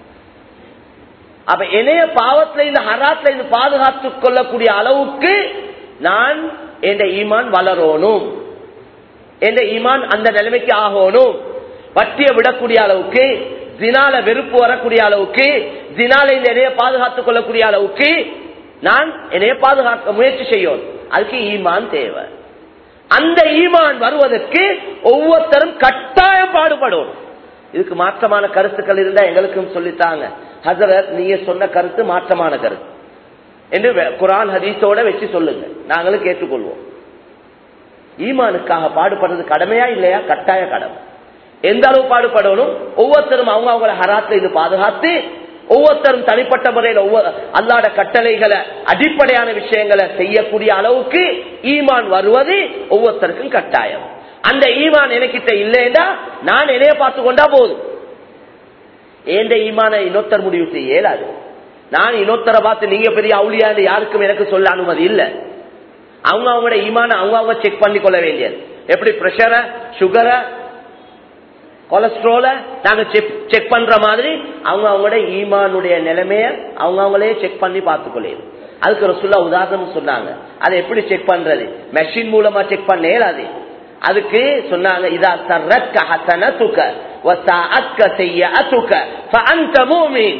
அப்ப என்னைய பாவத்துல இந்த ஹராத்துல இருந்து பாதுகாத்துக் கொள்ளக்கூடிய அளவுக்கு நான் என் ஈமான் வளரணும் என் ஈமான் அந்த நிலைமைக்கு ஆகணும் வட்டிய விடக்கூடிய அளவுக்கு தினால வெறுப்பு வரக்கூடிய அளவுக்கு தினால இந்த இணைய பாதுகாத்துக் கொள்ளக்கூடிய அளவுக்கு நான் என்னைய பாதுகாக்க முயற்சி செய்யணும் அதுக்கு ஈமான் தேவை அந்த ஈமான் வருவதற்கு ஒவ்வொருத்தரும் கட்டாயம் பாடுபடும் இதுக்கு மாற்றமான கருத்துக்கள் இருந்தா எங்களுக்கும் சொல்லித்தாங்க ஹசரத் நீங்க சொன்ன கருத்து மாற்றமான கருத்து என்று குரான் ஹதீஸோட வச்சு சொல்லுங்க நாங்களும் கேட்டுக்கொள்வோம் ஈமானுக்காக பாடுபடுறது கடமையா இல்லையா கட்டாய கடமை எந்த அளவு பாடுபடணும் ஒவ்வொருத்தரும் அவங்க அவங்கள ஹராத்தை இது பாதுகாத்து ஒவ்வொருத்தரும் தனிப்பட்ட முறையில் ஒவ்வொரு அல்லாட கட்டளைகளை அடிப்படையான விஷயங்களை செய்யக்கூடிய அளவுக்கு ஈமான் வருவது ஒவ்வொருத்தருக்கும் கட்டாயம் அந்த ஈமான் எனக்கிட்ட இல்லைன்னா நான் என்னைய பார்த்து கொண்டா போதும் ஏண்ட ஈமான இன்னொருத்தர் முடிவு செய்ய இயலாது நான் இன்னொருத்தரை பார்த்து நீங்க பெரிய அவுளியான்னு யாருக்கும் எனக்கு சொல்ல அனுமதி இல்லை அவங்க அவங்களோட ஈமான அவங்க அவங்க செக் பண்ணி கொள்ள வேண்டியது எப்படி பிரஷரை சுகரை கொலஸ்ட்ரோல நாங்க செக் பண்ற மாதிரி அவங்க அவங்களோட ஈமானுடைய நிலைமைய அவங்க அவங்களே செக் பண்ணி பார்த்துக்கொள்ளும் அதுக்கு ஒரு சொல்ல உதாரணம் சொன்னாங்க அதை எப்படி செக் பண்றது மெஷின் மூலமா செக் பண்ண இயலாது அதுக்கு சொன்னாங்க இதா சர்ரக்க ஹசனத்துக்க வசாஅத்க செய்யஅத்துக்க ஃபஅன்த மூமின்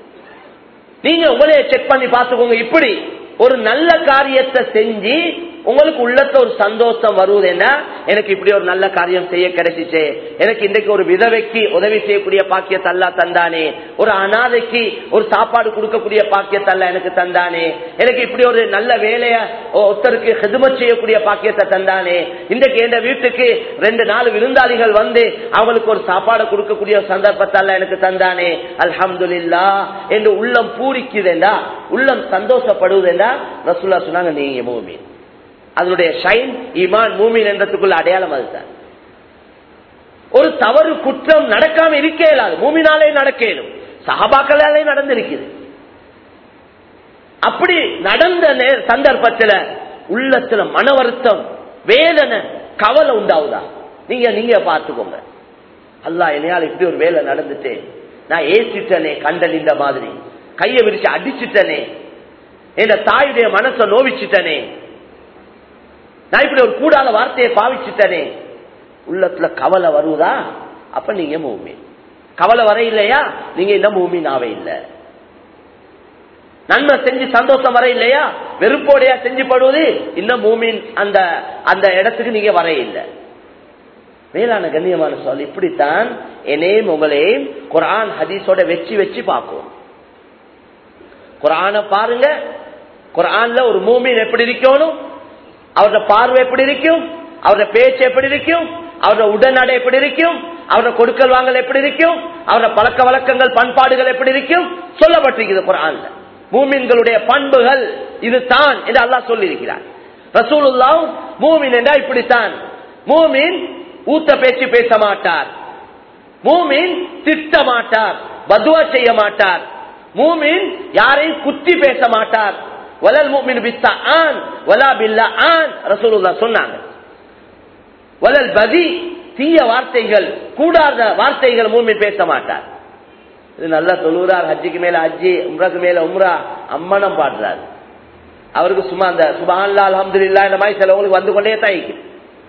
நீங்க உங்களையே செக் பண்ணி பார்த்துக்கோங்க இப்படி ஒரு நல்ல காரியத்தை செஞ்சு உங்களுக்கு உள்ளத்த ஒரு சந்தோஷம் வருவதுன்னா எனக்கு இப்படி ஒரு நல்ல காரியம் செய்ய கிடைச்சிச்சு எனக்கு இன்றைக்கு ஒரு விதவைக்கு உதவி செய்யக்கூடிய பாக்கியத்தை அல்லா தந்தானே ஒரு அனாதைக்கு ஒரு சாப்பாடு கொடுக்கக்கூடிய பாக்கியத்தை அல்ல எனக்கு தந்தானே எனக்கு இப்படி ஒரு நல்ல வேலைய ஒருத்தருக்கு ஹெதுமத் செய்யக்கூடிய பாக்கியத்தை தந்தானே இன்றைக்கு என் வீட்டுக்கு ரெண்டு நாலு விருந்தாளிகள் வந்து அவங்களுக்கு ஒரு சாப்பாடு கொடுக்கக்கூடிய சந்தர்ப்பத்தை அல்ல எனக்கு தந்தானே அல்ஹம்துலில்லா என்று உள்ளம் பூரிக்குதுண்டா உள்ளம் சந்தோஷப்படுவதுண்டா ரசூல்லா சொன்னாங்க நீங்க மூமின் அதனுடைய ஷைன் ஈமான் மூமின் என்றதுக்குள்ள அடையாளம் அதுதான் ஒரு தவறு குற்றம் நடக்காம இருக்க இயலாது மூமினாலே நடக்க இயலும் சஹபாக்களாலே நடந்திருக்குது அப்படி நடந்த சந்தர்ப்பத்தில் உள்ளத்துல மன வருத்தம் வேதனை கவலை உண்டாவுதா நீங்க நீங்க பார்த்துக்கோங்க அல்லாஹ் என்னையால் இப்படி ஒரு வேலை நடந்துட்டு நான் ஏசிட்டனே கண்டன் இந்த மாதிரி கையை விரிச்சு அடிச்சிட்டனே என் தாயுடைய மனசை நோவிச்சிட்டனே நான் இப்படி ஒரு கூடாத வார்த்தையை பாவிச்சிட்டனே உள்ளத்துல கவலை வருவதா அப்ப நீங்க மூமி கவலை வர இல்லையா நீங்க இந்த மூமினாவே இல்லை நன்மை செஞ்சு சந்தோஷம் வர இல்லையா வெறுப்போடையா செஞ்சு படுவது இன்னும் மூமின் அந்த அந்த இடத்துக்கு நீங்க வர இல்லை மேலான கண்ணியமான சொல் இப்படித்தான் என்னையும் உங்களையும் குரான் ஹதீஸோட வச்சு வச்சு பார்க்கும் குரான பாருங்க குரான்ல ஒரு மூமின் எப்படி இருக்கணும் அவரோட பார்வை எப்படி இருக்கும் அவரோட பேச்சு எப்படி இருக்கும் அவரோட உடல்நடை எப்படி இருக்கும் அவரோட கொடுக்கல் வாங்கல் எப்படி இருக்கும் அவரோட பழக்க வழக்கங்கள் பண்பாடுகள் எப்படி இருக்கும் சொல்லப்பட்டிருக்கிறது குரான்ல மூமின்களுடைய பண்புகள் இதுதான் என்று அல்லாஹ் சொல்லி இருக்கிறார் ரசூலுல்லா மூமின் என்றா இப்படித்தான் மூமின் ஊத்த பேச்சு பேச மாட்டார் மூமின் திட்ட மாட்டார் பதுவா செய்ய மாட்டார் மூமின் யாரையும் குத்தி பேச மாட்டார் வலல் மூமின் பித்தா ஆன் வலா பில்லா ஆன் ரசூலுல்லா சொன்னாங்க வலல் பதி தீய வார்த்தைகள் கூடாத வார்த்தைகள் மூமின் பேச மாட்டார் இது நல்லா தொழுகிறார் ஹஜ்ஜிக்கு மேல ஹஜ்ஜி உம்ராக்கு மேல உம்ரா அம்மனம் பாடுறாரு அவருக்கு சும்மா அந்த சுபான்லா அலமதுல்லா இந்த மாதிரி சிலவங்களுக்கு வந்து கொண்டே தான் இருக்குது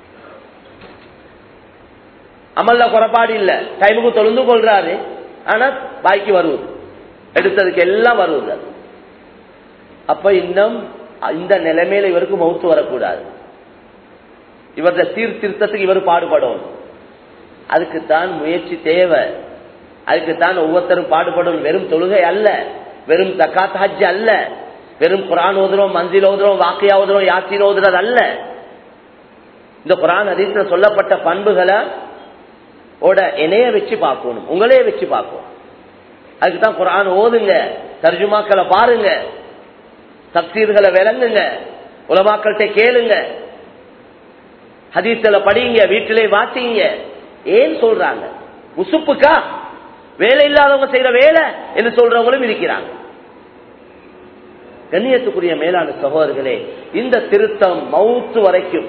அமல்ல குறைபாடு இல்ல டைமுக்கு தொழுந்து கொள்றாரு ஆனா பாய்க்கு வருவது எடுத்ததுக்கு எல்லாம் வருவது அப்ப இன்னும் இந்த நிலைமையில இவருக்கு மவுத்து வரக்கூடாது இவரது சீர்திருத்தத்துக்கு இவர் பாடுபடும் அதுக்குத்தான் முயற்சி தேவை அதுக்குத்தான் ஒவ்வொருத்தரும் பாடுபடும் வெறும் தொழுகை அல்ல வெறும் தக்காத் ஹஜ் அல்ல வெறும் குரான் ஓதுறோம் மஞ்சில் ஓதுறோம் வாக்கியா ஓதுறோம் யாத்தின் ஓதுறது அல்ல இந்த குரான் ஹதீஸ்ல சொல்லப்பட்ட பண்புகளை ஓட என்னைய வச்சு பார்க்கணும் உங்களே வச்சு பார்க்கணும் அதுக்கு தான் குரான் ஓதுங்க தர்ஜுமாக்களை பாருங்க தப்சீர்களை விளங்குங்க உலமாக்கள்கிட்ட கேளுங்க ஹதீஸ்ல படிங்க வீட்டிலே வாசிங்க ஏன் சொல்றாங்க உசுப்புக்கா வேலை இல்லாதவங்க செய்யற வேலை என்று சொல்றவங்களும் இருக்கிறாங்க கண்ணியத்துக்குரிய மேலான சகோதரர்களே இந்த திருத்தம் மவுத்து வரைக்கும்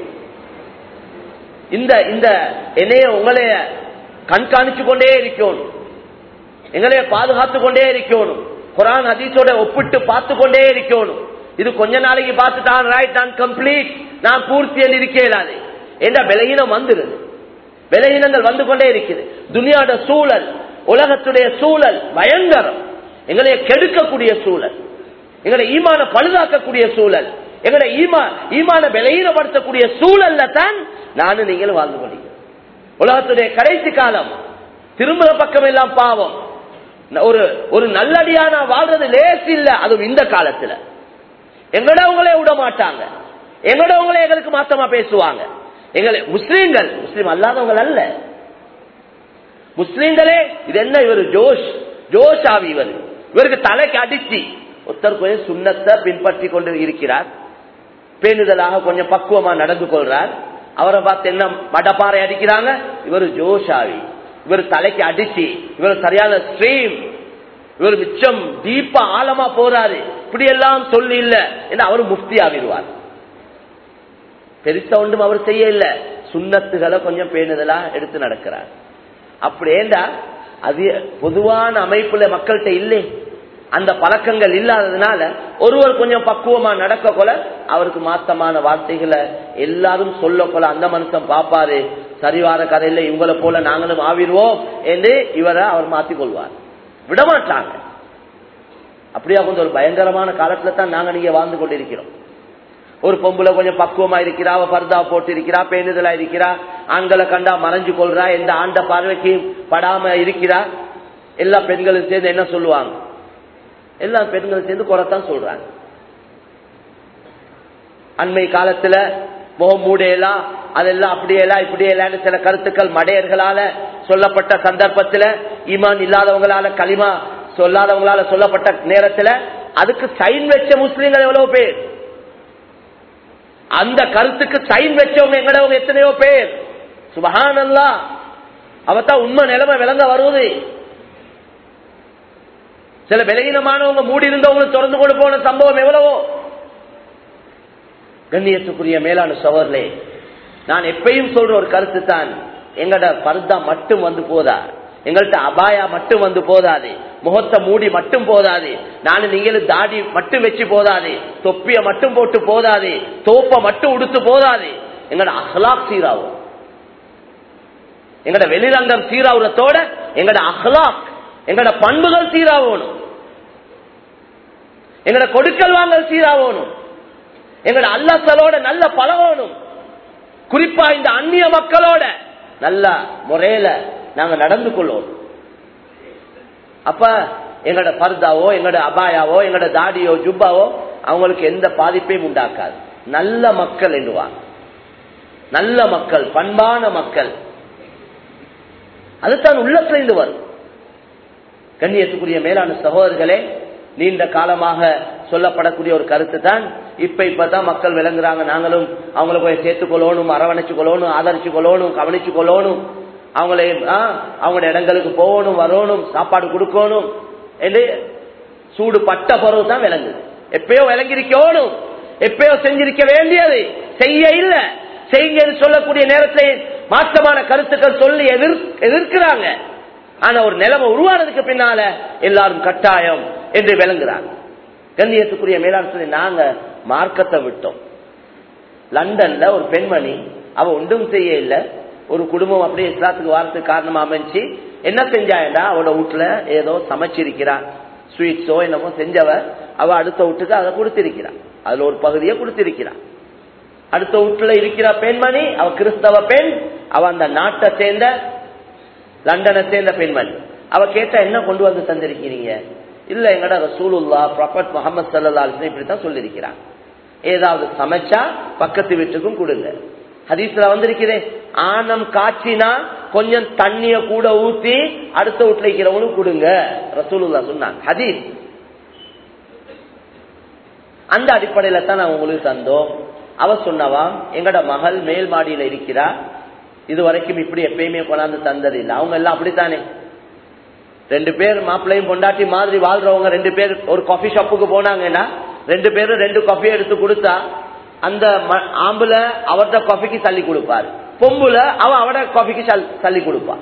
இந்த இந்த என்னைய உங்களைய கண்காணிச்சு கொண்டே இருக்கணும் எங்களைய பாதுகாத்து கொண்டே இருக்கணும் குரான் ஹதீஸோட ஒப்பிட்டு பார்த்து கொண்டே இருக்கணும் இது கொஞ்ச நாளைக்கு பார்த்துட்டான் ரைட் நான் கம்ப்ளீட் நான் பூர்த்தி இருக்கலாது என்ற விலகினம் வந்துருது விலகினங்கள் வந்து கொண்டே இருக்குது துனியாட சூழல் உலகத்துடைய சூழல் பயங்கரம் எங்களை கெடுக்கக்கூடிய சூழல் எங்களை ஈமான பழுதாக்கக்கூடிய சூழல் எங்களை ஈமா ஈமான விலையீனப்படுத்தக்கூடிய சூழல்ல தான் நானும் நீங்களும் வாழ்ந்து கொள்கிறோம் உலகத்துடைய கடைசி காலம் திரும்புற பக்கம் எல்லாம் பாவம் ஒரு ஒரு நல்லடியான வாழ்றது லேஸ் இல்ல அதுவும் இந்த காலத்துல எங்கடவங்களே விட மாட்டாங்க எங்கடவங்களே எங்களுக்கு மாத்தமா பேசுவாங்க எங்களை முஸ்லீம்கள் முஸ்லீம் அல்லாதவங்க அல்ல முஸ்லீம்களே இது என்ன இவர் ஜோஷ் ஜோஷ் ஆவி இவர் இவருக்கு தலைக்கு அடிச்சு ஒருத்தர் கொஞ்சம் சுண்ணத்தை பின்பற்றி கொண்டு இருக்கிறார் பேணுதலாக கொஞ்சம் பக்குவமா நடந்து கொள்றார் அவரை பார்த்து என்ன மடப்பாறை அடிக்கிறாங்க இவர் ஜோஷாவி இவர் தலைக்கு அடிச்சு இவர் சரியான ஸ்ட்ரீம் இவர் மிச்சம் டீப்பா ஆழமா போறாரு இப்படி எல்லாம் சொல்லி இல்ல என்று அவர் முஃப்தி ஆகிடுவார் பெருசா ஒன்றும் அவர் செய்ய இல்ல சுண்ணத்துகளை கொஞ்சம் பேணுதலா எடுத்து நடக்கிறார் அப்படி ஏண்டா அது பொதுவான அமைப்புல மக்கள்கிட்ட இல்லை அந்த பழக்கங்கள் இல்லாததுனால ஒருவர் கொஞ்சம் பக்குவமா நடக்க கொல அவருக்கு மாத்தமான வார்த்தைகளை எல்லாரும் சொல்ல கொல அந்த மனுஷன் பாப்பாரு சரிவார கதையில இவங்களை போல நாங்களும் ஆவிடுவோம் என்று இவரை அவர் மாத்திக் கொள்வார் விடமாட்டாங்க அப்படியா கொஞ்சம் ஒரு பயங்கரமான காலத்துல தான் நாங்க நீங்க வாழ்ந்து கொண்டிருக்கிறோம் ஒரு பொம்புல கொஞ்சம் பக்குவமா இருக்கிறா அவ பர்தா போட்டு இருக்கிறா பேணுதலா இருக்கிறா ஆண்களை கண்டா மறைஞ்சு கொள்றா எந்த ஆண்ட பார்வைக்கு படாம இருக்கிறா எல்லா பெண்களும் சேர்ந்து என்ன சொல்லுவாங்க எல்லா பெண்களும் சேர்ந்து குறைத்தான் சொல்றாங்க அண்மை காலத்துல முகம் மூடையெல்லாம் அதெல்லாம் அப்படியெல்லாம் இப்படியெல்லாம் சில கருத்துக்கள் மடையர்களால சொல்லப்பட்ட சந்தர்ப்பத்துல ஈமான் இல்லாதவங்களால களிமா சொல்லாதவங்களால சொல்லப்பட்ட நேரத்துல அதுக்கு சைன் வச்ச முஸ்லீம்கள் எவ்வளவு பேர் அந்த கருத்துக்கு சைன் வச்சவங்க எங்கடவங்க எத்தனையோ பேர் சுபஹான் அல்லா அவத்தான் உண்மை நிலைமை விளங்க வருவது சில விலகினமானவங்க மூடி இருந்தவங்க திறந்து கொண்டு போன சம்பவம் எவ்வளவோ கண்ணியத்துக்குரிய மேலான சவர்களே நான் எப்பயும் சொல்ற ஒரு கருத்து தான் எங்கட பர்தா மட்டும் வந்து போதா எங்கள்கிட்ட அபாயா மட்டும் வந்து போதாது முகத்தை மூடி மட்டும் போதாது நானும் நீங்களும் தாடி மட்டும் வச்சு போதாது தொப்பிய மட்டும் போட்டு போதாது தோப்ப மட்டும் உடுத்து போதாது எங்கட அஹ்லாக் சீராகும் எங்கட வெளிரங்கம் சீராவுறதோட எங்கட அஹ்லாக் எங்கட பண்புகள் சீராகணும் எங்கட கொடுக்கல் வாங்கல் சீராகணும் எங்கட அல்லசலோட நல்ல பழகணும் குறிப்பா இந்த அந்நிய மக்களோட நல்ல முறையில நாங்க நடந்து கொள்வோம் அப்ப எங்கட பர்தாவோ எங்கட அபாயாவோ எங்கட தாடியோ ஜுப்பாவோ அவங்களுக்கு எந்த பாதிப்பையும் உண்டாக்காது நல்ல மக்கள் என்றுவாங்க நல்ல மக்கள் பண்பான மக்கள் அதுதான் உள்ளத்திலிருந்து வரும் கண்ணியத்துக்குரிய மேலான சகோதரர்களே நீண்ட காலமாக சொல்லப்படக்கூடிய ஒரு கருத்து தான் இப்ப இப்பதான் மக்கள் விளங்குறாங்க நாங்களும் அவங்கள போய் சேர்த்துக் கொள்ளணும் அரவணைச்சு கொள்ளணும் ஆதரிச்சு கொள்ளணும் கவனிச்சு கொள்ளணும் அவங்களை அவங்களோட இடங்களுக்கு போகணும் வரணும் சாப்பாடு கொடுக்கணும் என்று சூடு பட்ட பிறகு தான் விளங்குது எப்பயோ விளங்கிருக்கணும் எப்பயோ செஞ்சிருக்க வேண்டியது செய்ய இல்ல செய்யுங்க சொல்லக்கூடிய நேரத்தில் மாற்றமான கருத்துக்கள் சொல்லி எதிர் எதிர்க்கிறாங்க ஆனா ஒரு நிலைமை உருவானதுக்கு பின்னால எல்லாரும் கட்டாயம் என்று விளங்குறாங்க கண்ணியத்துக்குரிய மேலாண் சொல்லி நாங்க மார்க்கத்தை விட்டோம் லண்டன்ல ஒரு பெண்மணி அவ ஒன்றும் செய்ய இல்ல ஒரு குடும்பம் அப்படியே இஸ்லாத்துக்கு வாரத்துக்கு காரணமா அமைச்சு என்ன செஞ்சாண்டா அவளோட வீட்டுல ஏதோ சமைச்சிருக்கிறா ஸ்வீட்ஸோ என்னமோ செஞ்சவ அவ அடுத்த வீட்டுக்கு அதை கொடுத்திருக்கிறா அதுல ஒரு பகுதியை கொடுத்திருக்கிறா அடுத்த வீட்டுல இருக்கிற பெண்மணி அவ கிறிஸ்தவ பெண் அவ அந்த நாட்டை சேர்ந்த லண்டனை சேர்ந்த பெண்மணி அவ கேட்டா என்ன கொண்டு வந்து தந்திருக்கிறீங்க இல்ல எங்கட ரசூலுல்லா ப்ராஃபட் முகமது சல்லா இப்படித்தான் சொல்லியிருக்கிறான் ஏதாவது சமைச்சா பக்கத்து வீட்டுக்கும் கொடுங்க ஹதீஸ்ல வந்திருக்கிறேன் ஆனம் காய்ச்சினா கொஞ்சம் தண்ணிய கூட ஊத்தி அடுத்த வீட்டுல இருக்கிறவங்களும் கொடுங்க ரசூலுல்லா சொன்னாங்க ஹதீஸ் அந்த அடிப்படையில தான் நான் உங்களுக்கு தந்தோம் அவ சொன்னவா எங்கட மகள் மேல் மாடியில இருக்கிறா இது வரைக்கும் இப்படி எப்பயுமே கொண்டாந்து தந்தது இல்லை அவங்க எல்லாம் அப்படித்தானே ரெண்டு பேர் மாப்பிள்ளையும் பொண்டாட்டி மாதிரி வாழ்றவங்க ரெண்டு பேர் ஒரு காஃபி ஷாப்புக்கு போனாங்கன்னா ரெண்டு பேரும் ரெண்டு காஃபி எடுத்து கொடுத்தா அந்த ஆம்புல அவர்த காஃபிக்கு தள்ளி கொடுப்பாரு பொம்புல அவ அவட காஃபிக்கு தள்ளி கொடுப்பா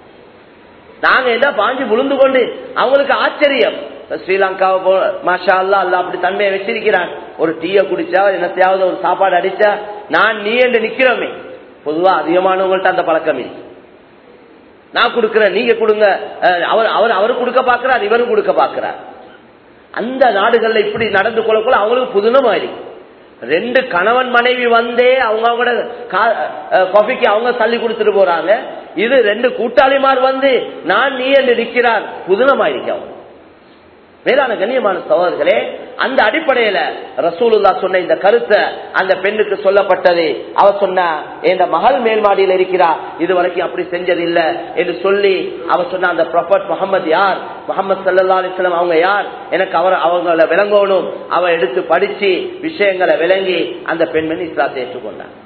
நாங்க என்ன பாஞ்சு விழுந்து கொண்டு அவங்களுக்கு ஆச்சரியம் ஸ்ரீலங்காவை போ மாஷா அல்லா அல்லா அப்படி தன்மையை வச்சிருக்கிறான் ஒரு டீய குடிச்சா என்னத்தையாவது ஒரு சாப்பாடு அடிச்சா நான் நீ என்று நிக்கிறோமே பொதுவா அதிகமானவங்கள்ட்ட அந்த பழக்கம் இல்லை நான் கொடுக்கிறேன் நீங்க கொடுங்க அவர் அவர் அவரு கொடுக்க பாக்குறார் இவரும் கொடுக்க பாக்குறார் அந்த நாடுகள்ல இப்படி நடந்து கொள்ளக்குள்ள அவங்களுக்கு புதுனமாயிருக்கு ரெண்டு கணவன் மனைவி வந்தே அவங்க அவங்களோட காஃபிக்கு அவங்க தள்ளி கொடுத்துட்டு போறாங்க இது ரெண்டு கூட்டாளிமார் வந்து நான் நீ என்று நிற்கிறார் புதுனமாயிருக்கு அவங்க மேலான கண்ணியமான சகோதரர்களே அந்த அடிப்படையில ரசூலுல்லா சொன்ன இந்த கருத்தை அந்த பெண்ணுக்கு சொல்லப்பட்டது அவ சொன்ன என் மகள் மேல் மாடியில் இருக்கிறா இது வரைக்கும் அப்படி செஞ்சது இல்ல என்று சொல்லி அவ சொன்ன அந்த ப்ரொஃபட் முகமது யார் முகமது சல்லா அலிஸ்லாம் அவங்க யார் எனக்கு அவர் அவங்கள விளங்கணும் அவ எடுத்து படிச்சு விஷயங்களை விளங்கி அந்த பெண்மணி இஸ்லாத்தை ஏற்றுக்கொண்டார்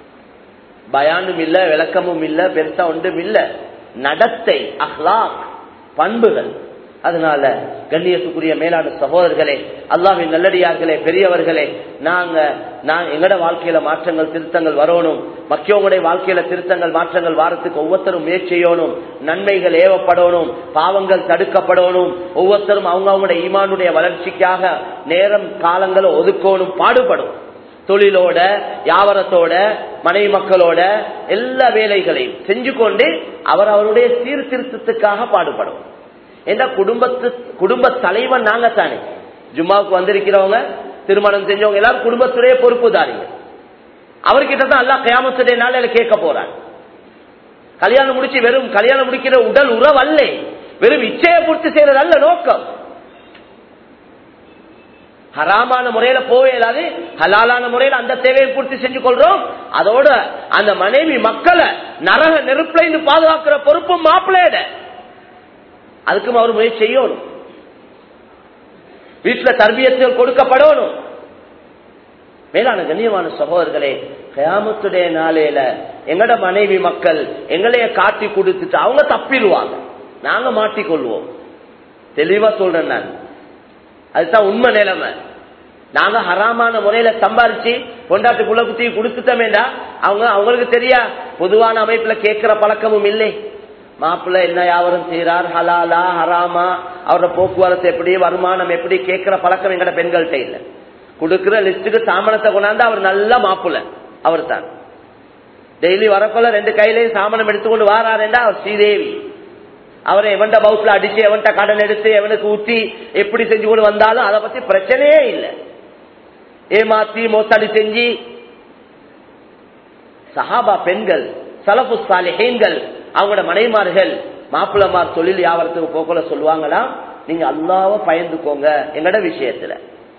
பயானும் இல்ல விளக்கமும் இல்ல பெருசா ஒன்றும் இல்ல நடத்தை அஹ்லாக் பண்புகள் அதனால கண்ணியத்துக்குரிய மேலான சகோதரர்களே அல்லாவின் நல்லடியார்களே பெரியவர்களே நாங்க நான் எங்கட வாழ்க்கையில மாற்றங்கள் திருத்தங்கள் வரணும் மக்கியவங்களுடைய வாழ்க்கையில திருத்தங்கள் மாற்றங்கள் வாரத்துக்கு ஒவ்வொருத்தரும் முயற்சியணும் நன்மைகள் ஏவப்படணும் பாவங்கள் தடுக்கப்படணும் ஒவ்வொருத்தரும் அவங்க அவங்களுடைய ஈமானுடைய வளர்ச்சிக்காக நேரம் காலங்களை ஒதுக்கணும் பாடுபடும் தொழிலோட வியாபாரத்தோட மனைவி மக்களோட எல்லா வேலைகளையும் செஞ்சு கொண்டு அவர் அவருடைய சீர்திருத்தத்துக்காக பாடுபடும் ஏன்னா குடும்பத்து குடும்ப தலைவன் நாங்க தானே ஜும்மாவுக்கு வந்திருக்கிறவங்க திருமணம் செஞ்சவங்க எல்லாரும் குடும்பத்துடைய பொறுப்புதாரிங்க அவர்கிட்ட தான் எல்லாம் கயாமத்துடைய நாளையில கேட்க போறாங்க கல்யாணம் முடிச்சு வெறும் கல்யாணம் முடிக்கிற உடல் உறவு அல்ல வெறும் இச்சையை பூர்த்தி செய்யறது அல்ல நோக்கம் ஹராமான முறையில போவேலாது ஹலாலான முறையில அந்த தேவையை பூர்த்தி செஞ்சு கொள்றோம் அதோட அந்த மனைவி மக்களை நரக நெருப்புல இருந்து பாதுகாக்கிற பொறுப்பும் மாப்பிள்ளையிட அதுக்கும் அவர் முயற்சி செய்யணும் வீட்டுல தர்பியத்தில் கொடுக்கப்படணும் மேலான கண்ணியமான சகோதரர்களே கயாமத்துடைய நாளையில எங்கட மனைவி மக்கள் எங்களைய காட்டி கொடுத்துட்டு அவங்க தப்பிடுவாங்க நாங்க மாட்டிக்கொள்வோம் தெளிவா சொல்றேன் நான் அதுதான் உண்மை நிலைமை நாங்க ஹராமான முறையில சம்பாரிச்சு பொண்டாட்டு குள்ள குத்தி கொடுத்துட்டோமேடா அவங்க அவங்களுக்கு தெரியா பொதுவான அமைப்புல கேட்கிற பழக்கமும் இல்லை மாப்பிள்ள என்ன வியாபாரம் செய்யறார் ஹலாலா ஹராமா அவரோட போக்குவரத்து எப்படி வருமானம் எப்படி கேட்கிற பழக்கம் எங்கட பெண்கள்கிட்ட இல்ல கொடுக்கிற லிஸ்டுக்கு சாமனத்தை கொண்டாந்து அவர் நல்ல மாப்பிள்ள அவர் தான் டெய்லி வரப்போல ரெண்டு கையிலையும் சாமனம் எடுத்துக்கொண்டு வாராருண்டா அவர் ஸ்ரீதேவி அவரை எவன்ட பவுஸ்ல அடிச்சு எவன்ட கடன் எடுத்து எவனுக்கு ஊத்தி எப்படி செஞ்சு கொண்டு வந்தாலும் அதை பத்தி பிரச்சனையே இல்லை ஏமாத்தி மோசடி செஞ்சு சஹாபா பெண்கள் சலபு சாலிஹீன்கள் அவங்களோட மனைமார்கள் மாப்பிள்ளமார் தொழில் வியாபாரத்துக்கு போக்கல சொல்லுவாங்களாம் நீங்க அல்லாவ பயந்துக்கோங்க எங்கட விஷயத்துல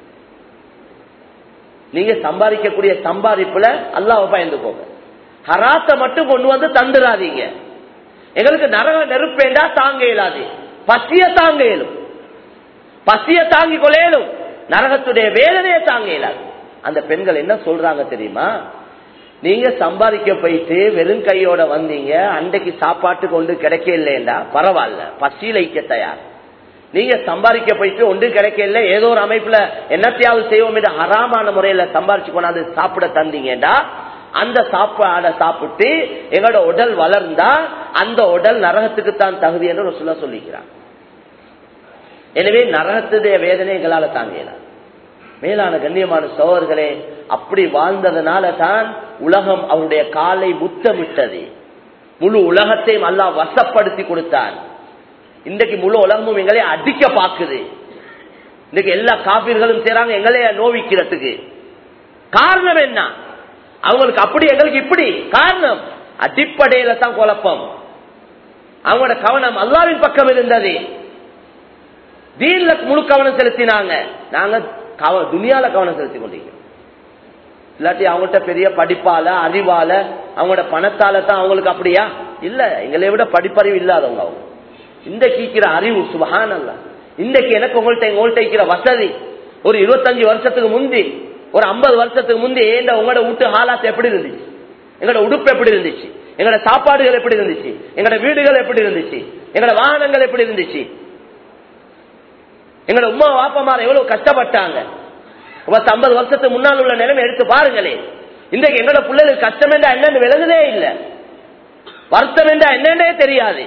நீங்க சம்பாதிக்கக்கூடிய சம்பாதிப்புல அல்லாவ பயந்துக்கோங்க ஹராத்த மட்டும் கொண்டு வந்து தந்துடாதீங்க எங்களுக்கு நரக நெருப்பேண்டா தாங்க இயலாது பசிய தாங்க இயலும் பசிய தாங்கிக் கொள்ளையிலும் நரகத்துடைய வேதனையை தாங்க இயலாது அந்த பெண்கள் என்ன சொல்றாங்க தெரியுமா நீங்க சம்பாதிக்க போயிட்டு வெறும் கையோட வந்தீங்க அன்றைக்கு சாப்பாட்டு கொண்டு கிடைக்க இல்லையா பரவாயில்ல பசியில வைக்க தயார் நீங்க சம்பாதிக்க போயிட்டு ஒன்று கிடைக்கல ஏதோ ஒரு அமைப்புல என்னத்தையாவது செய்வோம் என்று ஹராமான முறையில சம்பாரிச்சு கொண்டாந்து சாப்பிட தந்தீங்கடா அந்த சாப்பாடை சாப்பிட்டு எங்களோட உடல் வளர்ந்தா அந்த உடல் நரகத்துக்கு தான் தகுதி என்று ஒரு சொல்ல சொல்லிக்கிறான் எனவே நரகத்துடைய வேதனை எங்களால தாங்கலாம் மேலான கண்ணியமான சோழர்களே அப்படி வாழ்ந்ததுனால தான் உலகம் அவருடைய காலை முத்தமிட்டது முழு உலகத்தையும் அல்லா வசப்படுத்தி கொடுத்தான் இன்றைக்கு முழு உலகமும் எங்களை அடிக்க பாக்குது இன்னைக்கு எல்லா காப்பீர்களும் செய்றாங்க எங்களைய நோவிக்கிறதுக்கு காரணம் என்ன அவங்களுக்கு அப்படி எங்களுக்கு இப்படி காரணம் அடிப்படையில தான் குழப்பம் அவங்களோட கவனம் அல்லாவின் பக்கம் இருந்தது தீன்ல முழு கவனம் செலுத்தினாங்க நாங்க கவ- துனியால கவனம் செலுத்தி கொண்டிருக்கிறோம் இல்லாட்டி அவங்கள்ட்ட பெரிய படிப்பால அறிவால அவங்களோட பணத்தால தான் அவங்களுக்கு அப்படியா இல்ல எங்களை விட படிப்பறிவு இல்லாதவங்க அவங்க இந்த கீக்கிற அறிவு சுபகான் அல்ல இன்றைக்கு எனக்கு உங்கள்ட்ட உங்கள்ட்ட இருக்கிற வசதி ஒரு இருபத்தஞ்சு வருஷத்துக்கு முந்தி ஒரு ஐம்பது வருஷத்துக்கு முந்தி ஏண்ட உங்களோட வீட்டு ஹாலாத்து எப்படி இருந்துச்சு எங்களோட உடுப்பு எப்படி இருந்துச்சு எங்களோட சாப்பாடுகள் எப்படி இருந்துச்சு எங்களோட வீடுகள் எப்படி இருந்துச்சு எங்களோட வாகனங்கள் எப்படி இருந்துச்சு எங்களோட உமா வாப்பமார் எவ்வளவு கஷ்டப்பட்டாங்க பத்து ஐம்பது வருஷத்துக்கு முன்னால் உள்ள நிலைமை எடுத்து பாருங்களேன் இன்றைக்கு எங்களோட பிள்ளைகளுக்கு கஷ்டம் என்றா என்னன்னு விலகுதே இல்லை வருத்தம் என்றா என்னன்னே தெரியாது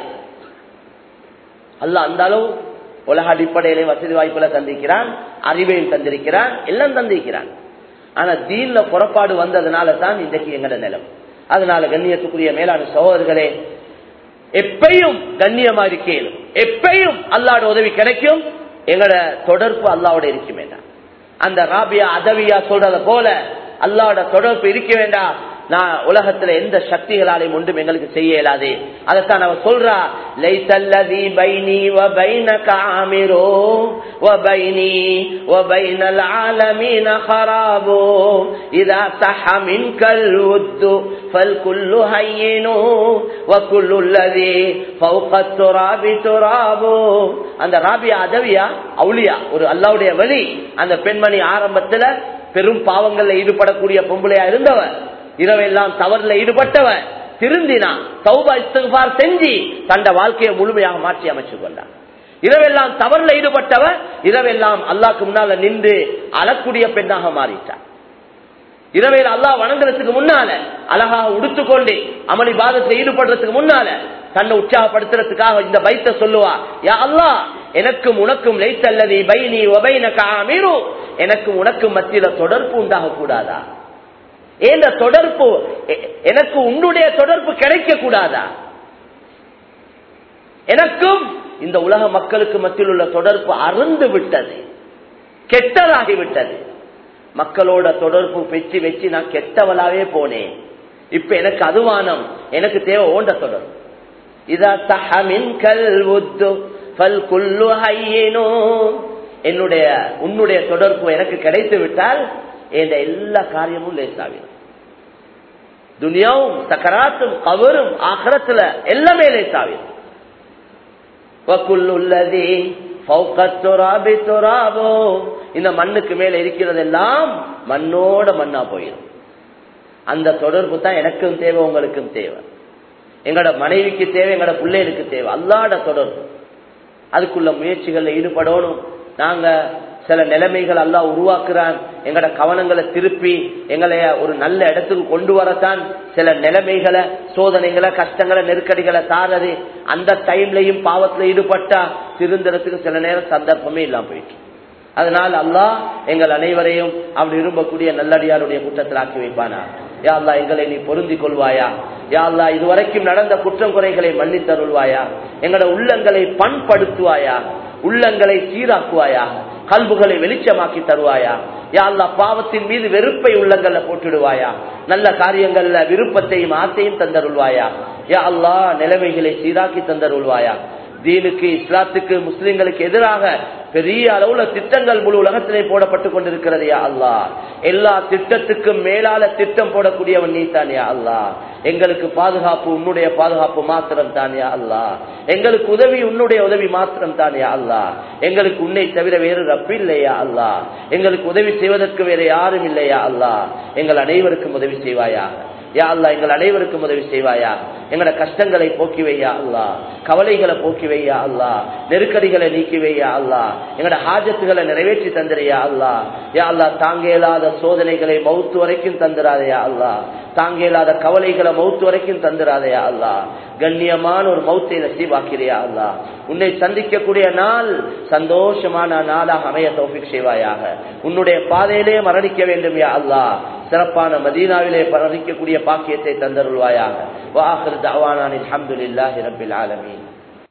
அல்ல அந்த அளவு உலக அடிப்படையிலே வசதி வாய்ப்புல தந்திருக்கிறான் அறிவையும் தந்திருக்கிறான் எல்லாம் தந்திருக்கிறான் ஆனா தீன்ல புறப்பாடு வந்ததுனால தான் இன்றைக்கு எங்கட நிலம் அதனால கண்ணியத்துக்குரிய மேலான சகோதரர்களே எப்பையும் கண்ணியமா இருக்கேன் எப்பையும் அல்லாட உதவி கிடைக்கும் எங்கட தொடர்பு அல்லாவோட இருக்க வேண்டாம் அந்த ராபியா அதவியா சொல்றத போல அல்லாவோட தொடர்பு இருக்க வேண்டாம் நான் உலகத்துல எந்த சக்திகளாலையும் ஒன்றும் எங்களுக்கு செய்ய இயலாது அதைத்தான் அவ சொல்றா லைசல்லதி பைனி வ பைனக ஆமிரோ வ பைனி வ பைனல் ஆலமீன خرابو اذا صح منك الود فالكل هين وكل الذي فوق التراب تراب அந்த ராபியா அதவியா அவுலியா ஒரு அல்லாவுடைய வழி அந்த பெண்மணி ஆரம்பத்துல பெரும் பாவங்கள்ல ஈடுபடக்கூடிய பொம்பளையா இருந்தவர் இரவெல்லாம் தவறுல ஈடுபட்டவன் திருந்தினான் தௌபா இஸ்திஃபார் செஞ்சு தந்த வாழ்க்கையை முழுமையாக மாற்றி அமைச்சு கொண்டான் இரவெல்லாம் தவறுல ஈடுபட்டவன் இரவெல்லாம் அல்லாக்கு முன்னால நின்று அழக்கூடிய பெண்ணாக மாறிட்டான் இரவையில் அல்லாஹ் வணங்குறதுக்கு முன்னால அழகாக உடுத்துக்கொண்டு அமளி பாதத்தில் ஈடுபடுறதுக்கு முன்னால தன்னை உற்சாகப்படுத்துறதுக்காக இந்த பைத்த சொல்லுவா யா அல்லாஹ் எனக்கும் உனக்கும் லைத்தல்லதி பைனி ஒபைன காமிரு எனக்கும் உனக்கும் மத்தியில தொடர்பு உண்டாக கூடாதா ஏந்த தொடர்பு எ- எனக்கு உன்னுடைய தொடர்பு கிடைக்க கூடாதா எனக்கும் இந்த உலக மக்களுக்கு மத்தியில் உள்ள தொடர்பு அருந்து விட்டது கெட்டதாகி விட்டது மக்களோட தொடர்பு வச்சு வச்சு நான் கெட்டவளாவே போனேன் இப்ப எனக்கு அதுவானம் எனக்கு தேவை ஓண்ட தொடர்பு இதா சஹமின் கல் உத்து ஃபல் குல்லு ஹையினோ என்னுடைய உன்னுடைய தொடர்பு எனக்கு கிடைத்து விட்டால் என்ற எல்லா காரியமும் லேசாவிடும் துனியாவும் சக்கராத்தும் கவரும் ஆகரத்துல எல்லாமே லேசாவிடும் வக்குள்ளுள்ளதே ஃபௌகத்துராபி துராபோ இந்த மண்ணுக்கு மேல இருக்கிறதெல்லாம் மண்ணோட மண்ணா போயிடும் அந்த தொடர்பு தான் எனக்கும் தேவை உங்களுக்கும் தேவை எங்களோட மனைவிக்கு தேவை எங்களோட பிள்ளைகளுக்கு தேவை அல்லாட தொடர்பு அதுக்குள்ள முயற்சிகள்ல ஈடுபடணும் நாங்க சில நிலைமைகள் எல்லாம் உருவாக்குறான் எங்கட கவனங்களை திருப்பி எங்களை ஒரு நல்ல இடத்துக்கு கொண்டு வரத்தான் சில நிலைமைகளை சோதனைகளை கஷ்டங்களை நெருக்கடிகளை தாரது அந்த டைம்லயும் பாவத்துல ஈடுபட்டா திருந்தறதுக்கு சில நேரம் சந்தர்ப்பமே இல்லாம போயிட்டு அதனால் அல்லாஹ் எங்கள் அனைவரையும் அப்படி விரும்பக்கூடிய நல்லடியாருடைய குற்றத்தில் ஆக்கி வைப்பானா யா அல்லா எங்களை நீ பொருந்திக் கொள்வாயா யா அல்லா இதுவரைக்கும் நடந்த குற்றம் குறைகளை மன்னித்தருள்வாயா எங்களோட உள்ளங்களை பண்படுத்துவாயா உள்ளங்களை சீராக்குவாயா கல்புகளை வெளிச்சமாக்கி தருவாயா யா அல்லா பாவத்தின் மீது வெறுப்பை உள்ளங்கள்ல போட்டுடுவாயா நல்ல காரியங்கள்ல விருப்பத்தையும் ஆசையும் தந்தருள்வாயா யா அல்லா நிலைமைகளை சீராக்கி தந்தருள்வாயா தீனுக்கு இஸ்லாத்துக்கு முஸ்லிம்களுக்கு எதிராக பெரிய அளவுல திட்டங்கள் முழு உலகத்திலே போடப்பட்டு கொண்டிருக்கிறது யா அல்லா எல்லா திட்டத்துக்கும் மேலால திட்டம் போடக்கூடியவன் நீ தான் யா அல்லா எங்களுக்கு பாதுகாப்பு உன்னுடைய பாதுகாப்பு மாத்திரம் தான் யா அல்லா எங்களுக்கு உதவி உன்னுடைய உதவி மாத்திரம் தான் யா அல்லா எங்களுக்கு உன்னை தவிர வேறு ரப்பு இல்லையா அல்லா எங்களுக்கு உதவி செய்வதற்கு வேற யாரும் இல்லையா அல்லா எங்கள் அனைவருக்கும் உதவி செய்வாயா யா அல்லா எங்கள் அனைவருக்கும் உதவி செய்வாயா எங்களோட கஷ்டங்களை போக்கி வையா அல்லா கவலைகளை போக்கி வையா அல்லா நெருக்கடிகளை நீக்கி வையா அல்லா எங்களோட ஹாஜத்துகளை நிறைவேற்றி தந்திரையா அல்லா யா அல்லா தாங்க இயலாத சோதனைகளை மவுத்து வரைக்கும் தந்துராதையா அல்லா தாங்க இயலாத கவலைகளை மவுத்து வரைக்கும் தந்துராதையா அல்லா கண்ணியமான ஒரு மௌத்தை நசீபாக்கிறியா அல்லா உன்னை சந்திக்கக்கூடிய நாள் சந்தோஷமான நாளாக அமைய தோஃபிக் செய்வாயாக உன்னுடைய பாதையிலே மரணிக்க வேண்டும் யா அல்லா சிறப்பான மதீனாவிலே மரணிக்கக்கூடிய பாக்கியத்தை தந்தருள்வாயாக வாஹர் தவானான் அலமதுல்லாஹி ரபில் ஆலமீன்